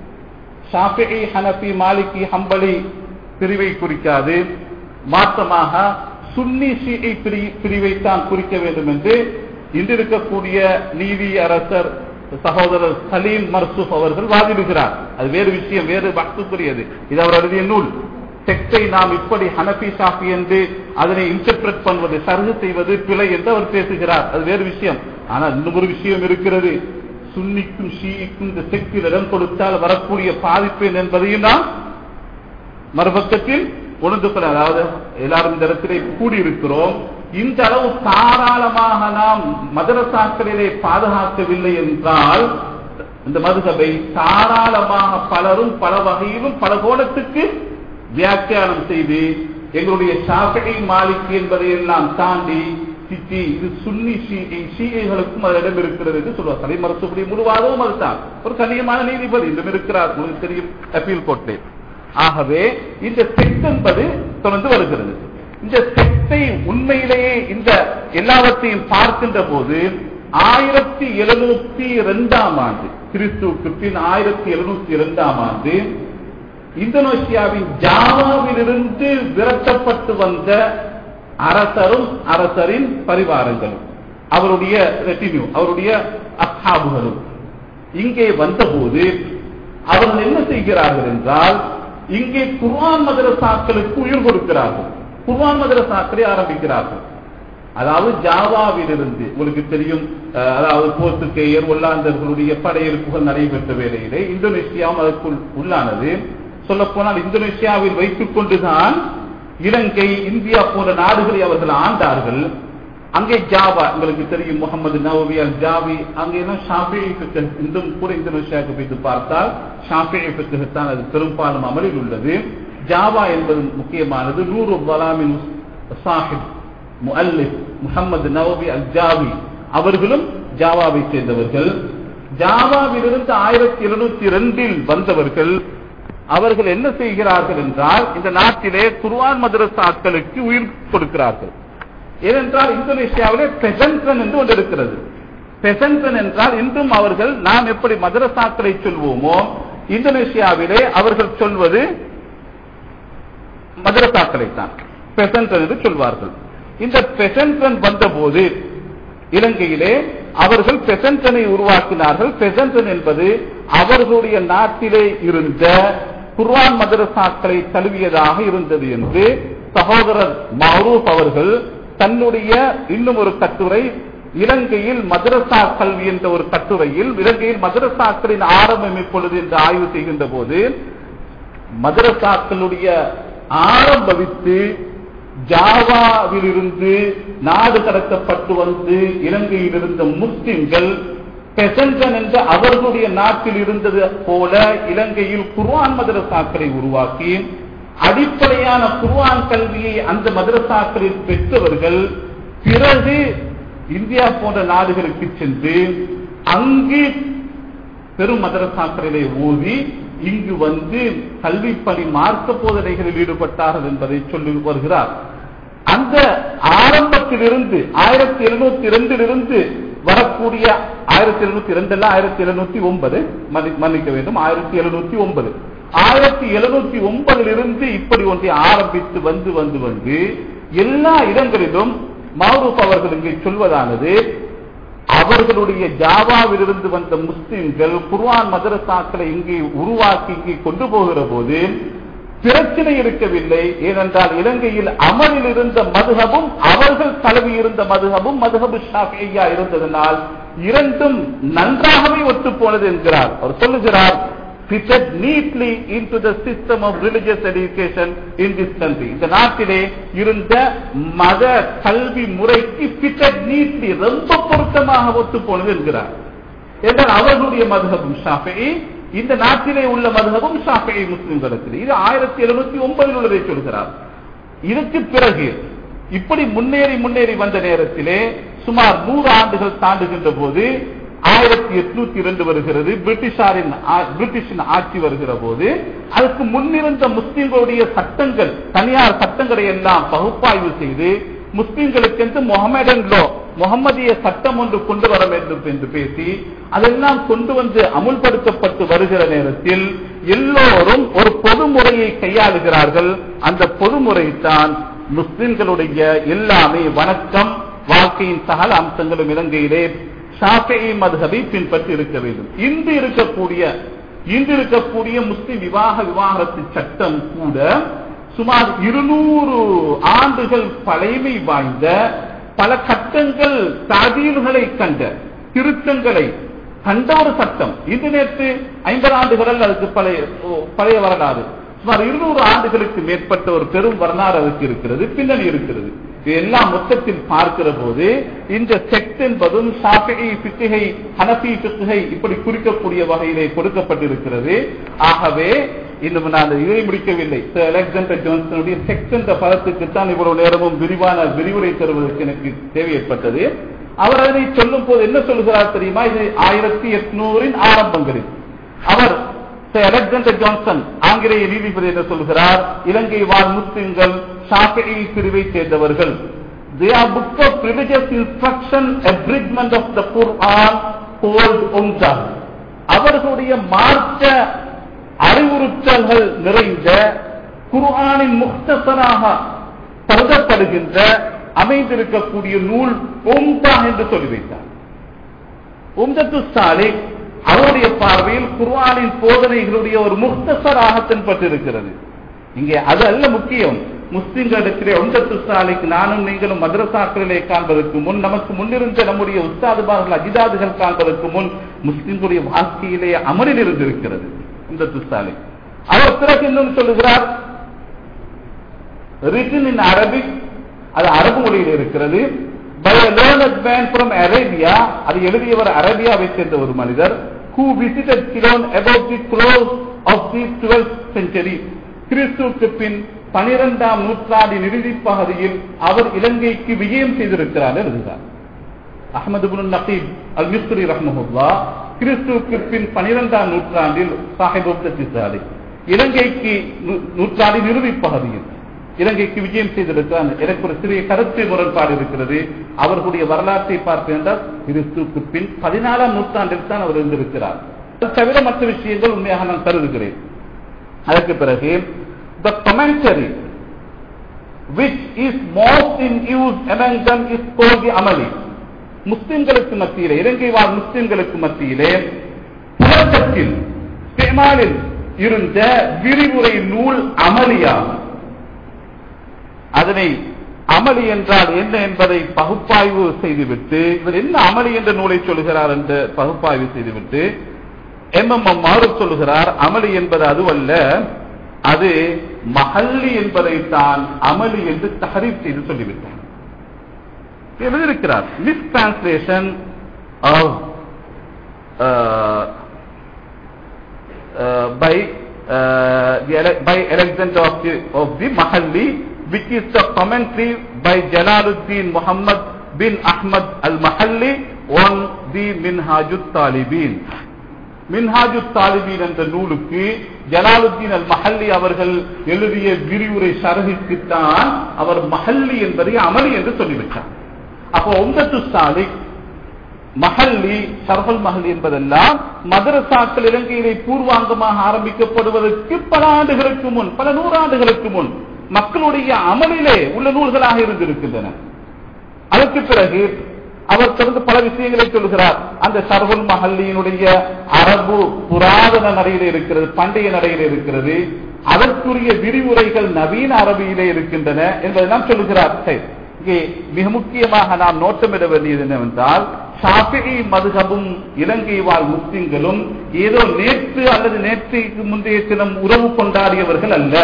ஷாஃபி ஹனபி மாலிகி ஹம்பலி பிரிவை குறிக்காது மாற்றமாக சுன்னி ஷிஐ பிரிவைத்தான் குறிக்க வேண்டும் என்று இன்று இருக்கக்கூடிய நீதி அரசர் சகோதரர் சலீம் மர்சூப் அவர்கள் வாதிடுகிறார் அது வேறு விஷயம் வேறு பக்துக்குரியது இது அவர் எழுதிய நூல் செக்டை நாம் இப்படி ஹனபி ஷாஃபி என்று அதனை இன்டர்பிரட் பண்ணுவது சர்வு செய்வது பிழை என்று அவர் பேசுகிறார் அது வேறு விஷயம் ஆனால் இன்னும் ஒரு விஷயம் இருக்கிறது சுன்னிக்கும் ஷீக்கும் இந்த செக்கில் இடம் கொடுத்தால் வரக்கூடிய பாதிப்பு என்பதையும் நாம் மறுபக்கத்தில் உணர்ந்து கொள்ள அதாவது எல்லாரும் இந்த இடத்திலே கூடியிருக்கிறோம் இந்த அளவு தாராளமாக நாம் மதரசாக்களிலே பாதுகாக்கவில்லை என்றால் இந்த மதுகபை தாராளமாக பலரும் பல வகையிலும் பல கோணத்துக்கு வியாக்கியானம் செய்து எங்களுடைய ஷாஃபி மாலிக் என்பதை எல்லாம் தாண்டி சித்தி இது சுன்னி ஷீகைகளுக்கும் அதிடம் இருக்கிறது என்று சொல்வார் தலை மருத்துவப்படி முழுவாதவும் அதுதான் ஒரு கண்ணியமான நீதிபதி இன்னும் இருக்கிறார் உங்களுக்கு தெரியும் அப்பீல் கோர்ட்டில் ஆகவே இந்த செக்ட் என்பது தொடர்ந்து வருகிறது இந்த செக்டை உண்மையிலேயே இந்த எல்லாவற்றையும் பார்க்கின்ற போது ஆயிரத்தி எழுநூத்தி இரண்டாம் ஆண்டு கிறிஸ்துவுக்கு பின் ஆயிரத்தி எழுநூத்தி இரண்டாம் ஆண்டு இந்தோனேஷியாவின் ஜாவாவிலிருந்து விரட்டப்பட்டு வந்த அரசரும் அரசரின் பரிவாரங்களும் அவருடைய ரெட்டினியூ அவருடைய அஸ்ஹாபுகளும் இங்கே வந்தபோது அவர்கள் என்ன செய்கிறார்கள் என்றால் இங்கே குர்ஆன் மதரசாக்களுக்கு உயிர் கொடுக்கிறார்கள் குர்ஆன் மதரசாக்களை ஆரம்பிக்கிறார்கள் அதாவது ஜாவாவிலிருந்து உங்களுக்கு தெரியும் அதாவது போர்த்துகேயர் ஒல்லாந்தர்களுடைய படையெடுப்புகள் நடைபெற்ற வேளையிலே இந்தோனேஷியாவும் அதற்குள் உள்ளானது சொல்ல போனால் இந்தோனேஷியாவில் வைத்துக் கொண்டுதான் இலங்கை இந்தியா போன்ற நாடுகளை அவர்கள் ஆண்டார்கள் அங்கே ஜாவா உங்களுக்கு தெரியும் முகமது நவவி அல் ஜாவி அங்கெல்லாம் ஷாஃபி இன்றும் கூட இந்தோனேஷியாவுக்கு போய்த்து பார்த்தால் ஷாஃபி தான் அது பெரும்பாலும் அமலில் உள்ளது ஜாவா என்பது முக்கியமானது நூறு வலாமின் சாஹிப் முஅல்லிப் முகமது நவவி அல் ஜாவி அவர்களும் ஜாவாவை சேர்ந்தவர்கள் ஜாவாவிலிருந்து ஆயிரத்தி எழுநூத்தி இரண்டில் வந்தவர்கள் அவர்கள் என்ன செய்கிறார்கள் என்றால் இந்த நாட்டிலே குர்வான் மதரசாக்களுக்கு உயிர் கொடுக்கிறார்கள் ஏனென்றால் இந்தோனேஷியாவிலே பெசன்ட்ரன் என்று ஒன்று இருக்கிறது பெசன்ட்ரன் என்றால் இன்றும் அவர்கள் நாம் எப்படி மதரசாக்களை சொல்வோமோ இந்தோனேஷியாவிலே அவர்கள் சொல்வது மதரசாக்களை தான் பெசன்ட்ரன் என்று சொல்வார்கள் இந்த பெசன்ட்ரன் வந்தபோது இலங்கையிலே அவர்கள் பெசன்டனை உருவாக்கினார்கள் பெசன்டன் என்பது அவர்களுடைய நாட்டிலே இருந்த குர்வான் மதரசாக்களை தழுவியதாக இருந்தது என்று சகோதரர் மஹரூப் அவர்கள் தன்னுடைய இன்னும் ஒரு கட்டுரை இலங்கையில் மதரசா கல்வி என்ற ஒரு கட்டுரையில் இலங்கையில் மதரசாக்களின் ஆரம்பம் எப்பொழுது என்று ஆய்வு செய்கின்ற போது மதரசாக்களுடைய ஆரம்பவித்து ஜாவாவிலிருந்து நாடு கடத்தப்பட்டு வந்து இலங்கையில் இருந்த முஸ்லிம்கள் பெசன்டன் என்ற அவர்களுடைய நாட்டில் இருந்தது போல இலங்கையில் குர்ஆன் மதரசாக்களை உருவாக்கி அடிப்படையான குர்ஆன் கல்வியை அந்த மதரசாக்களில் பெற்றவர்கள் பிறகு இந்தியா போன்ற நாடுகளுக்கு சென்று அங்கு பெரும் மதரசாக்களிலே ஓதி இங்கு வந்து கல்வி பணி மார்க்க போதனைகளில் ஈடுபட்டார்கள் என்பதை சொல்லி வருகிறார் அந்த ஆரம்பத்திலிருந்து ஆயிரத்தி எழுநூத்தி இரண்டிலிருந்து வரக்கூடிய ஆயிரத்தி எழுநூத்தி இரண்டுல ஆயிரத்தி எழுநூத்தி ஒன்பது மன்னிக்க வேண்டும் ஆயிரத்தி எழுநூத்தி ஒன்பது ஆயிரத்தி எழுநூத்தி ஒன்பதிலிருந்து இப்படி ஒன்றை ஆரம்பித்து வந்து வந்து வந்து எல்லா இடங்களிலும் மௌரூப் அவர்கள் இங்கே சொல்வதானது அவர்களுடைய ஜாவாவிலிருந்து வந்த முஸ்லிம்கள் குர்ஆன் மதரசாக்களை இங்கே உருவாக்கி இங்கே கொண்டு போகிற போது பிரச்சனை இருக்கவில்லை ஏனென்றால் இலங்கையில் அமலில் இருந்த மதுகபும் அவர்கள் தழுவி இருந்த மதுகபும் மதுகபு ஷாஃபியா இருந்ததனால் இரண்டும் நன்றாகவே ஒத்து போனது என்கிறார் அவர் சொல்லுகிறார் fitted neatly into the system of religious education in this country. இந்த நாட்டிலே இருந்த மத கல்வி முறைக்கு fitted neatly ரொம்ப பொருத்தமாக ஒத்து போனது என்கிறார் என்றால் அவர்களுடைய மதுகபும் ஷாஃபி இந்த நாட்டிலே உள்ள மதுகபும் ஷாஃபி முஸ்லிம்களுக்கு இது ஆயிரத்தி எழுநூத்தி ஒன்பதில் உள்ளதை சொல்கிறார் இதற்கு பிறகு இப்படி முன்னேறி முன்னேறி வந்த நேரத்திலே சுமார் நூறு ஆண்டுகள் தாண்டுகின்ற போது ஆயிரத்தி எட்நூத்தி இரண்டு வருகிறது பிரிட்டிஷாரின் பிரிட்டிஷின் ஆட்சி வருகிற போது அதுக்கு முன்னிருந்த முஸ்லிம்களுடைய சட்டங்கள் தனியார் சட்டங்களை எல்லாம் பகுப்பாய்வு செய்து முஸ்லிம்களுக்கென்று முகமடன் லோ முகமதிய சட்டம் ஒன்று கொண்டு வர வேண்டும் என்று பேசி அதெல்லாம் கொண்டு வந்து அமுல்படுத்தப்பட்டு வருகிற நேரத்தில் எல்லோரும் ஒரு பொதுமுறையை கையாளுகிறார்கள் அந்த பொதுமுறை தான் முஸ்லிம்களுடைய எல்லாமே வணக்கம் வாழ்க்கையின் சகல அம்சங்களும் இலங்கையிலே ஷாஃபி மதுஹபை பின்பற்றி இருக்க வேண்டும் இன்று இருக்கக்கூடிய இன்று இருக்கக்கூடிய முஸ்லிம் விவாக விவாகரத்து சட்டம் கூட சுமார் இருநூறு ஆண்டுகள் பழைமை வாய்ந்த பல சட்டங்கள் தாதீல்களை கண்ட திருத்தங்களை கண்ட ஒரு சட்டம் இன்று நேற்று ஐம்பது ஆண்டுகள் அதுக்கு பழைய பழைய வரலாறு சுமார் இருநூறு ஆண்டுகளுக்கு மேற்பட்ட ஒரு பெரும் வரலாறு அதுக்கு இருக்கிறது பின்னணி இருக்கிறது இதெல்லாம் மொத்தத்தில் பார்க்கிற போது இந்த செக்ட் என்பதும் ஷாஃபிகை பிக்குகை ஹனபி பிக்குகை இப்படி குறிக்கக்கூடிய வகையிலே கொடுக்கப்பட்டிருக்கிறது ஆகவே இன்னும் நான் இதை முடிக்கவில்லை அலெக்சாண்டர் ஜோன்சனுடைய செக்ட் என்ற பதத்துக்கு தான் இவ்வளவு நேரமும் விரிவான விரிவுரை தருவதற்கு எனக்கு தேவை ஏற்பட்டது அவர் அதனை சொல்லும் போது என்ன சொல்லுகிறார் தெரியுமா இது ஆயிரத்தி எட்நூறின் ஆரம்பங்களில் அவர் அலெக்சாண்டர் ஜான்சன் ஆங்கிலேய நீதிபதி என்று சொல்கிறார் இலங்கை வாழ் முஸ்லிம்கள் ஷாஃபிஇ பிரிவை சேர்ந்தவர்கள் They are book of religious instruction, abridgment of the Quran, called Umdah. அவர்களுடைய மார்க்க அறிவுறுத்தல்கள் நிறைந்த குர்ஆனின் முக்தசராக கருதப்படுகின்ற அமைந்திருக்கக்கூடிய நூல் உம்தா என்று சொல்லி வைத்தார் உம்தத்து சாலிக் அவருடைய பார்வையில் குர்ஆனின் போதனைகளுடைய ஒரு முக்தசராக தென்பட்டிருக்கிறது இங்கே அது அல்ல முக்கியம் முஸ்லிம்களிடத்திலே உண்டத்து சாலைக்கு நானும் நீங்களும் மதரசாக்களிலே காண்பதற்கு முன் நமக்கு முன்னிருந்த நம்முடைய உஸ்தாதுபார்கள் அஜிதாதுகள் காண்பதற்கு முன் முஸ்லிம்களுடைய வாழ்க்கையிலே அமலில் இருந்திருக்கிறது உண்டத்து சாலை அவர் பிறகு இன்னும் சொல்லுகிறார் ரிட்டன் இன் அரபிக் அது அரபு மொழியில் இருக்கிறது by learned man from Arabia அது எழுதியவர் அரேபியாவை சேர்ந்த ஒரு மனிதர் who visited Ceylon about the close of the 12th century கிறிஸ்துவுக்கு பின் பனிரெண்டாம் நூற்றாண்டின் இறுதி பகுதியில் அவர் இலங்கைக்கு விஜயம் செய்திருக்கிறார் எழுதுகிறார் அகமது புன் நகீப் அல் மிஸ்ரி ரஹ்மஹுல்லா கிறிஸ்துவுக்கு பின் பனிரெண்டாம் நூற்றாண்டில் சாஹிபுப்தி இலங்கைக்கு நூற்றாண்டின் இறுதி பகுதியில் இலங்கைக்கு விஜயம் செய்திருக்கிறார் எனக்கு ஒரு சிறிய கருத்து முரண்பாடு இருக்கிறது அவர்களுடைய வரலாற்றை பார்ப்பேன் என்றால் கிறிஸ்துவுக்கு பின் பதினாலாம் நூற்றாண்டில் தான் அவர் இருந்திருக்கிறார் தவிர மற்ற விஷயங்கள் உண்மையாக நான் கருதுகிறேன் அதற்கு பிறகு the commentary which is most in use among them is called the amali முஸ்லிம்களுக்கு மத்தியிலே இலங்கை வாழ் முஸ்லிம்களுக்கு மத்தியிலே புழக்கத்தில் பெமாலில் இருந்த விரிவுரை நூல் அமளியாகும் அதனை அமளி என்றால் என்ன என்பதை பகுப்பாய்வு செய்துவிட்டு இவர் என்ன அமளி என்ற நூலை சொல்கிறார் என்று பகுப்பாய்வு செய்துவிட்டு எம் எம் எம் மாறு சொல்லுகிறார் அமளி என்பது அதுவல்ல அது மஹல்லி என்பதைத்தான் அமலி என்று தஹரீப் செய்து சொல்லிவிட்டார் எழுதியிருக்கிறார் mistranslation by uh, the, Ale- by Alexander of the, of the Mahalli, which is the commentary by Jalaluddin Muhammad bin Ahmad al-Mahalli on the Minhajut Talibin. Minhaju Talibin என்ற நூலுக்கு ஜலாலுத்தீன் அல் மஹல்லி அவர்கள் எழுதிய விரிவுரை சரகிக்குத்தான் அவர் மஹல்லி என்பதை அமலி என்று சொல்லிவிட்டார் அப்போ உங்கத்து சாலிக் மஹல்லி சர்வல் மஹல் என்பதெல்லாம் மதரசாக்கள் இலங்கையிலே பூர்வாங்கமாக ஆரம்பிக்கப்படுவதற்கு பல ஆண்டுகளுக்கு முன் பல நூறாண்டுகளுக்கு முன் மக்களுடைய அமலிலே உள்ள நூல்களாக இருந்திருக்கின்றன அதற்கு பிறகு அவர் தொடர்ந்து பல விஷயங்களை சொல்கிறார் அந்த சர்வல் மஹல்லியினுடைய அரபு புராதன நடையில இருக்கிறது பண்டைய நடையில இருக்கிறது அதற்குரிய விரிவுரைகள் நவீன அரபியிலே இருக்கின்றன என்பதெல்லாம் சொல்லுகிறார் சரி இங்கே மிக முக்கியமாக நாம் நோட்டமிட வேண்டியது என்னவென்றால் ஷாஃபிகி மதுகபும் இலங்கை வாழ் முஸ்லிம்களும் ஏதோ நேற்று அல்லது நேற்றுக்கு முந்தைய தினம் உறவு கொண்டாடியவர்கள் அல்ல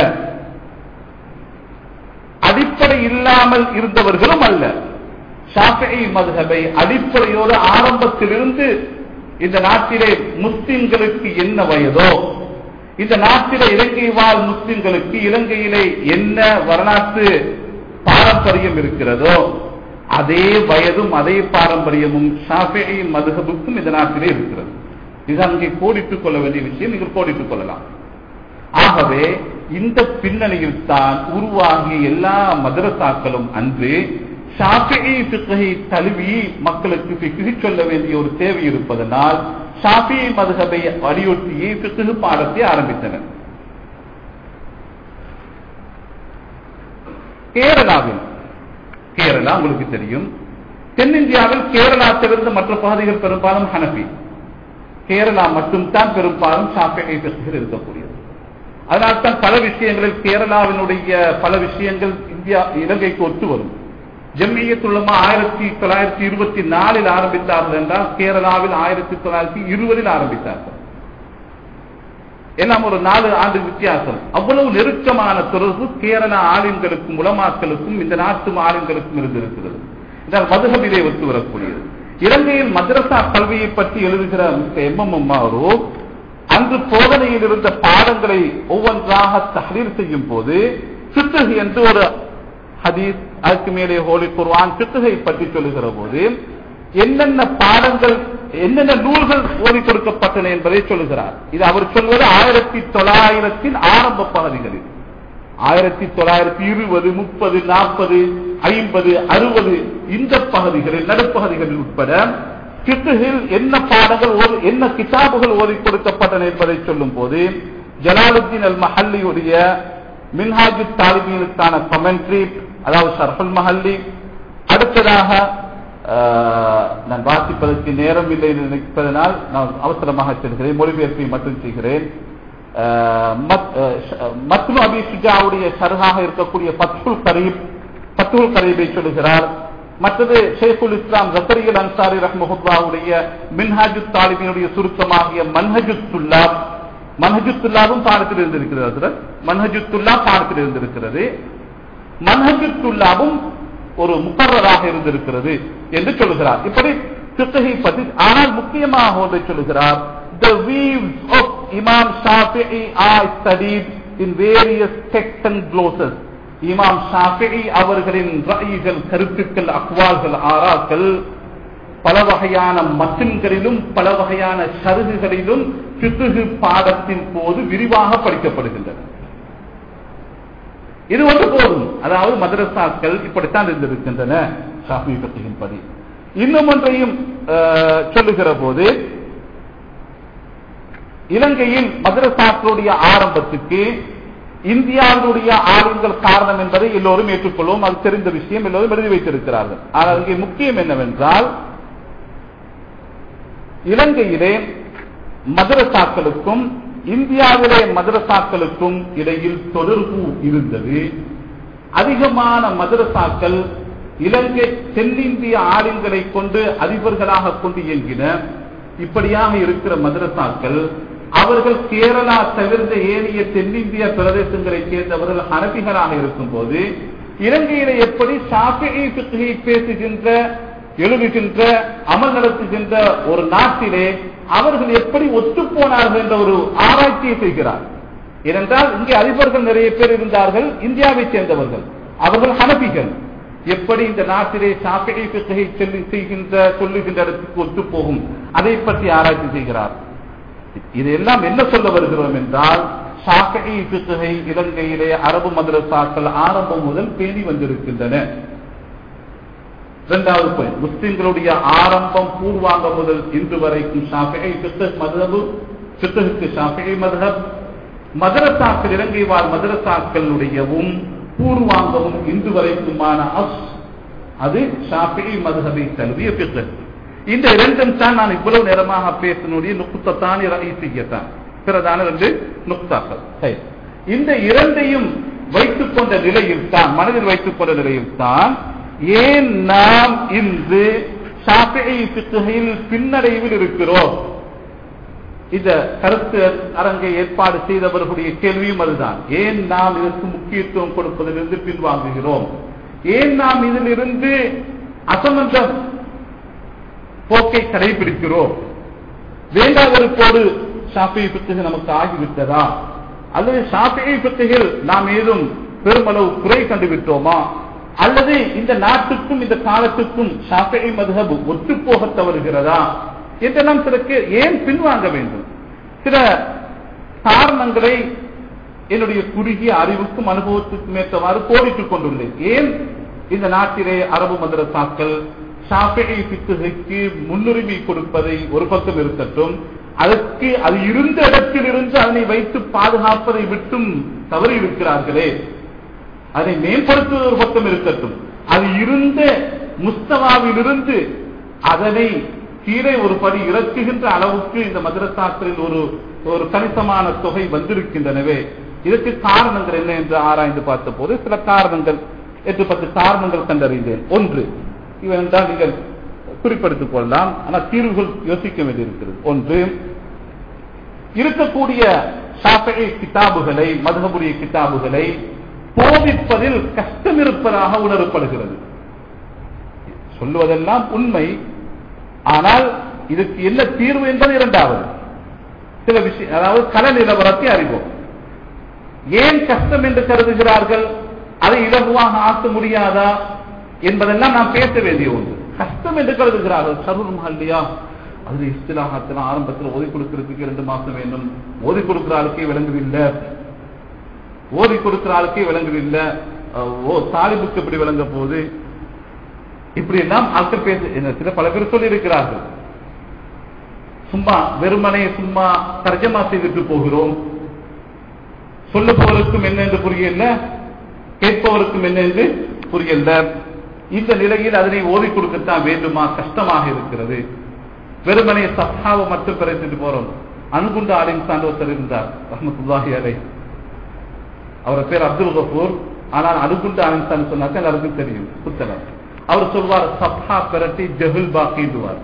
அடிப்படை இல்லாமல் இருந்தவர்களும் அல்ல ஷாஃபிகி மதுகபை அடிப்படையோடு ஆரம்பத்திலிருந்து இந்த நாட்டிலே முஸ்லிம்களுக்கு என்ன வயதோ இந்த நாட்டிலே இலங்கை வாழ் முஸ்லிம்களுக்கு இலங்கையிலே என்ன வரலாற்று பாரம்பரியம் இருக்கிறதோ அதே வயதும் அதே பாரம்பரியமும் ஷாஃபிகி மதுகபுக்கும் இந்த நாட்டிலே இருக்கிறது இது அங்கே கோடிட்டுக் கொள்ள வேண்டிய விஷயம் நீங்கள் கோடிட்டுக் கொள்ளலாம் ஆகவே இந்த பின்னணியில் தான் உருவாகிய எல்லா மதரசாக்களும் அன்று ஷாஃபிஇ ஃபிக்ஹை தழுவி மக்களுக்கு ஃபிக்ஹி சொல்ல வேண்டிய ஒரு தேவை இருப்பதனால் ஷாஃபி மதுஹபை வலியுறுத்தியே ஃபிக்ஹு பாடத்தை ஆரம்பித்தனர் கேரளாவில் கேரளா உங்களுக்கு தெரியும் தென்னிந்தியாவில் கேரளா தவிர்த்து மற்ற பகுதிகள் பெரும்பாலும் ஹனபி கேரளா மட்டும்தான் பெரும்பாலும் ஷாஃபிஇ ஃபிக்ஹில் இருக்கக்கூடியது அதனால்தான் பல விஷயங்களில் கேரளாவினுடைய பல விஷயங்கள் இந்தியா இலங்கைக்கு ஒத்து வரும் ஜம்மியத்துள்ளமா ஆயிரத்தி தொள்ளாயிரத்தி இருபத்தி நாலில் ஆரம்பித்தார்கள் என்றால் கேரளாவில் ஆயிரத்தி தொள்ளாயிரத்தி இருபதில் ஆரம்பித்தார்கள் எல்லாம் ஒரு நாலு ஆண்டு வித்தியாசம் அவ்வளவு நெருக்கமான தொடர்பு கேரள ஆளுங்களுக்கும் உலமாக்களுக்கும் இந்த நாட்டு ஆளுங்களுக்கும் இருந்திருக்கிறது என்றால் மதுகபிலே ஒத்து வரக்கூடியது இலங்கையில் மദ്രസா கல்வியை பற்றி எழுதுகிற எம் எம் எம்மாரோ அன்று போதனையில் இருந்த பாடங்களை ஒவ்வொன்றாக தஹரீர் செய்யும் போது சித்தகு என்று ஒரு ஹதீஸ் அதுக்கு மேலே ஹோலி குர்வான் சித்தகை பற்றி சொல்லுகிற போது என்னென்ன பாடங்கள் என்னென்ன நூல்கள் ஓதி கொடுக்கப்பட்டன என்பதை சொல்லுகிறார் இது அவர் சொல்வது ஆயிரத்தி தொள்ளாயிரத்தின் ஆரம்ப பகுதிகளில் ஆயிரத்தி தொள்ளாயிரத்தி இருபது முப்பது நாற்பது ஐம்பது அறுபது இந்த பகுதிகளில் நடுப்பகுதிகளில் உட்பட கிட்டுகில் என்ன பாடங்கள் ஓதி- என்ன கிதாபுகள் ஓதி கொடுக்கப்பட்டன என்பதை சொல்லும் போது ஜலாலுத்தீன் அல் மஹல்லியுடைய மின்ஹாஜு தாலிபீனுக்கான கமெண்ட்ரி அதாவது ஷர்ஃபுல் மஹல்லி அடுத்ததாக ஆஹ், நான் வாசிப்பதற்கு நேரம் இல்லை என்று நினைப்பதனால் நான் அவசரமாக செல்கிறேன் மொழிபெயர்ப்பை மட்டும் செய்கிறேன் ஆஹ், மத்- ஆஹ், ஷ- மத்னு அபி சுஜாவுடைய ஷர்ஹாக இருக்கக்கூடிய பத்துல் கரீப் பத்துல் கரீபை சொல்லுகிறார் மற்றது ஷேகுல் இஸ்லாம் ஜக்கரியல் அன்சாரி ரஹ்மஹுல்லாவுடைய மின்ஹாஜு தாலிபினுடைய சுருக்கமாகிய மன்ஹஜுத்துல்லா மன்ஹஜுத்துல்லாவும் பாடத்தில் இருந்திருக்கிறது ஹஸ்ரத். மன்ஹஜுத்துல்லா பாடத்தில் இருந்திருக்கிறது மன்ஹஜுத்துல்லாவும் ஒரு முக்கர்ராக இருந்திருக்கிறது என்று சொல்லுகிறார் இப்படி சித்தகை பற்றி ஆனால் முக்கியமாக ஒன்றை சொல்லுகிறார் the weaves of Imam Shafi'i are studied in various texts and glosses இமாம் ஷாஃபிஇ அவர்களின் ரa'ய்கள் கருத்துக்கள் அக்வால்கள் ஆராக்கள் பல வகையான மத்தின்களிலும் பல வகையான சருகுகளிலும் பிசுகு பாடத்தின் போது விரிவாக படிக்கப்படுகின்றன இது ஒன்று போதும் அதாவது மதரசாக்கள் இப்படித்தான் இருந்திருக்கின்றன ஷாஃபி பத்தியின் படி இன்னும் ஒன்றையும் அஹ், சொல்லுகிற போது இலங்கையில் மதரசாக்களுடைய ஆரம்பத்துக்கு இந்தியாவினுடைய ஆளுங்கள் காரணம் என்பதை எல்லோரும் ஏற்றுக்கொள்வோம் அது தெரிந்த விஷயம் எல்லோரும் எழுதி வைத்திருக்கிறார்கள் ஆனால் இங்கே முக்கியம் என்னவென்றால் இலங்கையிலே மதரசாக்களுக்கும் இந்தியாவிலே மதரசாக்களுக்கும் இடையில் தொடர்பு இருந்தது அதிகமான மதரசாக்கள் இலங்கை தென்னிந்திய ஆளுங்களை கொண்டு அதிபர்களாக கொண்டு இயங்கின இப்படியாக இருக்கிற மதரசாக்கள் அவர்கள் கேரளா தவிர்த்த ஏனைய தென்னிந்திய பிரதேசங்களைச் சேர்ந்தவர்கள் ஹனபிகளாக இருக்கும் போது இலங்கையில எப்படி ஷாஃபியை பிக்குகை பேசுகின்ற எழுதுகின்ற அமல் நடத்துகின்ற ஒரு நாட்டிலே அவர்கள் எப்படி ஒத்துப்போனார்கள் என்ற ஒரு ஆராய்ச்சியை செய்கிறார் ஏனென்றால் இங்கே அதிபர்கள் நிறைய பேர் இருந்தார்கள் இந்தியாவை சேர்ந்தவர்கள் அவர்கள் ஹனபிகள் எப்படி இந்த நாட்டிலே ஷாஃபியை பிக்குகை சொல்லி செய்கின்ற சொல்லுகின்ற இடத்துக்கு ஒத்துப்போகும் அதை பற்றி ஆராய்ச்சி செய்கிறார் இதெல்லாம் என்ன சொல்ல வருகிறோம் என்றால் ஷாஃபிஇ பிக்குகை இலங்கையிலே அரபு மதரசாக்கள் ஆரம்பம் முதல் பேணி வந்திருக்கின்றன இரண்டாவது பாயிண்ட் முஸ்லிம்களுடைய ஆரம்பம் பூர்வாங்க முதல் இன்று வரைக்கும் ஷாஃபிஇ பிக்குஹ் மதஹபு பிக்குஹுக்கு ஷாஃபிஇ மதஹப் மதரசாக்கள் இலங்கை வாழ் மதரசாக்களுடையவும் பூர்வாங்கமும் இன்று வரைக்குமான அஸ் அது ஷாஃபிஇ மதஹபை தழுவிய பிக்குஹ் இந்த இரண்டும் தான் நான் இவ்வளவு நேரமாக பேசினுடைய நுக்குத்தான் ரகசியத்தான் பிரதான ரெண்டு நுக்தாக்கள் சரி. இந்த இரண்டையும் வைத்துக் கொண்ட நிலையில் தான் மனதில் வைத்துக் கொண்ட நிலையில் தான் ஏன் நாம் இன்று ஷாஃபிஇ பிக்குகையில் பின்னடைவில் இருக்கிறோம் இந்த கருத்து அரங்கை ஏற்பாடு செய்தவர்களுடைய கேள்வியும் அதுதான் ஏன் நாம் இதற்கு முக்கியத்துவம் கொடுப்பதிலிருந்து பின்வாங்குகிறோம் ஏன் நாம் இதிலிருந்து அசமந்தம் போக்கை கடைபிடிக்கிறோம் வேண்டாவிருப்போடு ஷாஃபி பித்துகள் நமக்கு ஆகிவிட்டதா அல்லது ஷாஃபி பித்துகள் நாம் ஏதும் பெருமளவு குறை கண்டுவிட்டோமா அல்லது இந்த நாட்டுக்கும் இந்த காலத்துக்கும் ஷாஃபி மதுஹபு ஒத்து போக தவறுகிறதா என்றெல்லாம் சில கே- ஏன் பின்வாங்க வேண்டும் சில காரணங்களை என்னுடைய குறுகிய அறிவுக்கும் அனுபவத்துக்கும் ஏற்றவாறு கோடிட்டுக் கொண்டுள்ளேன் ஏன் இந்த நாட்டிலே அரபு மதரசாக்கள் ஷாஃபிஇ பித்துகைக்கு முன்னுரிமை கொடுப்பதை ஒரு பக்கம் இருக்கட்டும் அதற்கு அது இருந்த இடத்திலிருந்து அதனை வைத்து பாதுகாப்பதை விட்டும் தவறி இருக்கிறார்களே அதை மேம்படுத்துவது ஒரு பக்கம் இருக்கட்டும் அது இருந்த முஸ்தவாவிலிருந்து அதனை கீழே ஒரு படி இறக்குகின்ற அளவுக்கு இந்த மதரசாக்களில் ஒரு ஒரு கணிசமான தொகை வந்திருக்கின்றனவே இதற்கு காரணங்கள் என்ன என்று ஆராய்ந்து பார்த்த போது சில காரணங்கள் எட்டு பத்து காரணங்கள் கண்டறிந்தேன் ஒன்று இவென்றால் நீங்கள் குறிப்பெடுத்துக் கொள்ளலாம் ஆனால் தீர்வுகள் யோசிக்க வேண்டியிருக்கிறது ஒன்று இருக்கக்கூடிய ஷாஃபிஈ கிதாபுகளை மதுகபுரிய கிதாபுகளை போதிப்பதில் கஷ்டம் இருப்பதாக உணரப்படுகிறது சொல்லுவதெல்லாம் உண்மை ஆனால் இதுக்கு என்ன தீர்வு என்பது இரண்டாவது சில விஷயம் அதாவது கல நிலவரத்தை அறிவோம் ஏன் கஷ்டம் என்று கருதுகிறார்கள் அதை இலகுவாக ஆக்க முடியாதா என்பதெல்லாம் நாம் பேச வேண்டிய ஒன்று கஷ்டம் என்று கருதுகிறார்கள் சருர் மஹல்லியா அது இஸ்திலாகத்தில் ஆரம்பத்தில் ஓதி கொடுக்கிறதுக்கு இரண்டு மாசம் வேண்டும் ஓதி கொடுக்கிற ஆளுக்கே விளங்குதில்லை ஓதி கொடுக்கிற ஆளுக்கே விளங்குதில்லை அஹ், ஓ தாலிபுக்கு எப்படி விளங்க போகுது இப்படி எல்லாம் ஆட்கள் பேச என்ன, சில பல பேர் சொல்லி இருக்கிறார்கள் சும்மா வெறுமனே சும்மா தர்ஜமா செய்துட்டு போகிறோம் சொல்லுபவருக்கும் என்ன என்று புரியல கேட்பவருக்கும் என்ன என்று புரியல இந்த நிலையில் அதனை ஓதி கொடுக்கத்தான் வேண்டுமா கஷ்டமாக இருக்கிறது வெறுமனே சத்தாவை மட்டும் பிறப்பிட்டு போறோம் அன்புண்ட ஆலிம் சாண்டோத்தர் இருந்தார் ரஹமத்துல்லாஹி அலை அவர் பேர் அப்துல் கபூர் ஆனால் அனுகுண்ட ஆலிம் சான் சொன்னாக்க எல்லாருக்கும் தெரியும் புத்தகம் அவர் சொல்வார் சப்ஹா பிரட்டி ஜஹுல் பாக்கிடுவார்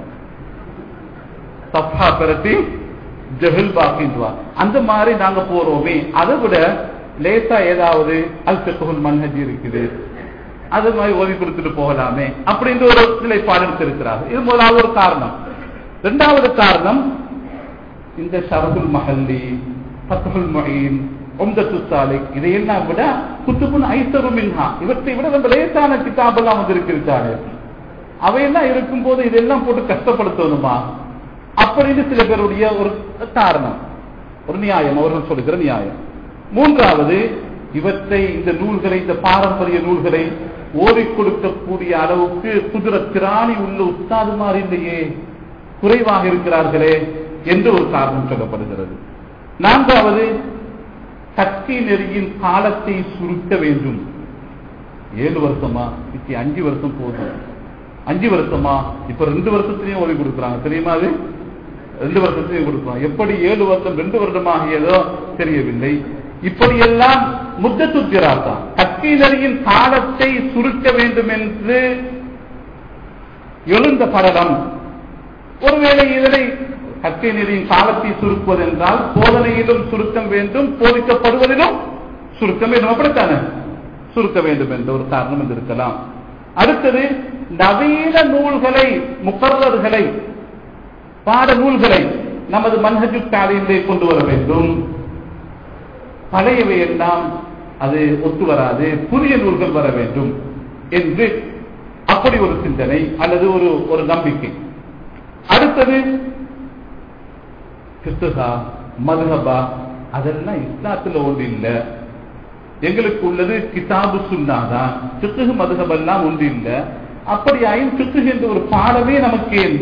சப்ஹா பிரட்டி ஜஹுல் பாக்கிடுவார் அந்த மாதிரி நாங்க போறோமே அதை விட லேசா ஏதாவது அல் பிக்குல் மன்ஹஜ் இருக்குது அது மாதிரி ஓதி கொடுத்துட்டு போகலாமே அப்படின்ற ஒரு நிலைப்பாடு எடுத்திருக்கிறார்கள் இது முதலாவது ஒரு காரணம் இரண்டாவது காரணம் இந்த ஷரகுல் மஹல்லி ஃபத்ஹுல் மொயின் உம்தத்து சாலிக் இதையெல்லாம் விட குத்துபுன் ஐசரு மின்ஹா இவற்றை விட ரொம்ப லேசான கிதாபெல்லாம் வந்திருக்கிறாரு அவையெல்லாம் இருக்கும்போது இதெல்லாம் போட்டு கஷ்டப்படுத்தணுமா அப்படின்னு சில பேருடைய ஒரு காரணம் ஒரு நியாயம் அவர்கள் சொல்லுகிற நியாயம் மூன்றாவது இவற்றை இந்த நூல்களை இந்த பாரம்பரிய நூல்களை ஓதிக் கொடுக்கக்கூடிய அளவுக்கு குதிர திராணி உள்ள உஸ்தாதுமார் இல்லையே குறைவாக இருக்கிறார்களே என்று ஒரு காரணம் சொல்லப்படுகிறது நான்காவது கட்சி நெறியின் காலத்தை சுருக்க வேண்டும் ஏழு வருஷமா இப்ப அஞ்சு வருஷம் போதும் அஞ்சு வருஷமா இப்ப ரெண்டு வருஷத்திலையும் ஓதி கொடுக்குறாங்க தெரியுமா அது ரெண்டு வருஷத்திலையும் கொடுக்குறாங்க எப்படி ஏழு வருஷம் ரெண்டு வருடமாகியதோ தெரியவில்லை இப்படியெல்லாம் முத்தத்துத்திரார் தான் கட்சி நெறியின் காலத்தை சுருக்க வேண்டும் என்று எழுந்த படலம் ஒருவேளை இதனை கற்கை நெறியின் காலத்தை சுருக்குவது என்றால் போதனையிலும் சுருக்கம் வேண்டும் போதிக்கப்படுவதிலும் சுருக்கம் வேண்டும் அப்படித்தானே சுருக்க வேண்டும் என்ற ஒரு காரணம் இருந்திருக்கலாம் அடுத்தது நவீன நூல்களை முக்கர்வர்களை பாட நூல்களை நமது மன்ஹஜு தாலியிலே கொண்டு வர வேண்டும் பழையவை எல்லாம் அது ஒத்து வராது புதிய நூல்கள் வர வேண்டும் என்று அப்படி ஒரு சிந்தனை அல்லது ஒரு ஒரு நம்பிக்கை அடுத்தது கிறிஸ்துகா மதுஹபா அதெல்லாம் இஸ்லாத்துல ஒன்று இல்லை எங்களுக்கு உள்ளது கிதாபு சுன்னாதான் சித்துகு மதுகபெல்லாம் ஒன்று இல்லை அப்படி ஆயும் சித்துகு என்ற ஒரு பாடமே நமக்கு ஏன்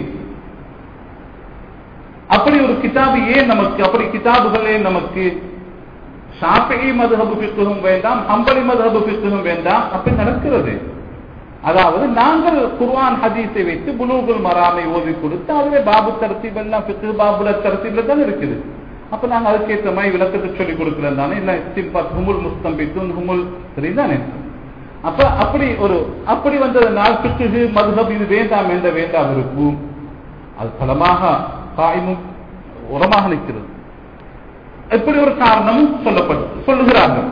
அப்படி ஒரு கிதாபு ஏன் நமக்கு அப்படி கிதாபுகள் ஏன் நமக்கு ஷாஃபி மதுஹபு பிக்குகும் வேண்டாம் ஹம்பலி மதுஹபு பிக்குகும் வேண்டாம் அப்படி நடக்கிறது அதாவது நாங்கள் குர்ஆன் ஹதீஸை வைத்து புலூகுல் மராமை ஓதி கொடுத்து அதுவே பாபு தரத்தீப் எல்லாம் பிக்கு பாபுல தரத்தீப்ல தான் இருக்குது அப்ப நாங்க அதுக்கேற்ற மாதிரி விளக்கத்தை சொல்லி கொடுக்கிறோம் தானே இல்ல இஸ்திம்பாத் ஹுமுல் முஸ்தம்பித்துன் ஹுமுல் சரிதானே அப்ப அப்படி ஒரு அப்படி வந்ததனால் பிக்கு மதுஹப் இது வேண்டாம் என்ற வேண்டாம் இருக்கும் அது பலமாக காயமும் உரமாக நிற்கிறது இப்படி ஒரு காரணம் சொல்லப்பட்டு சொல்லுகிறார்கள்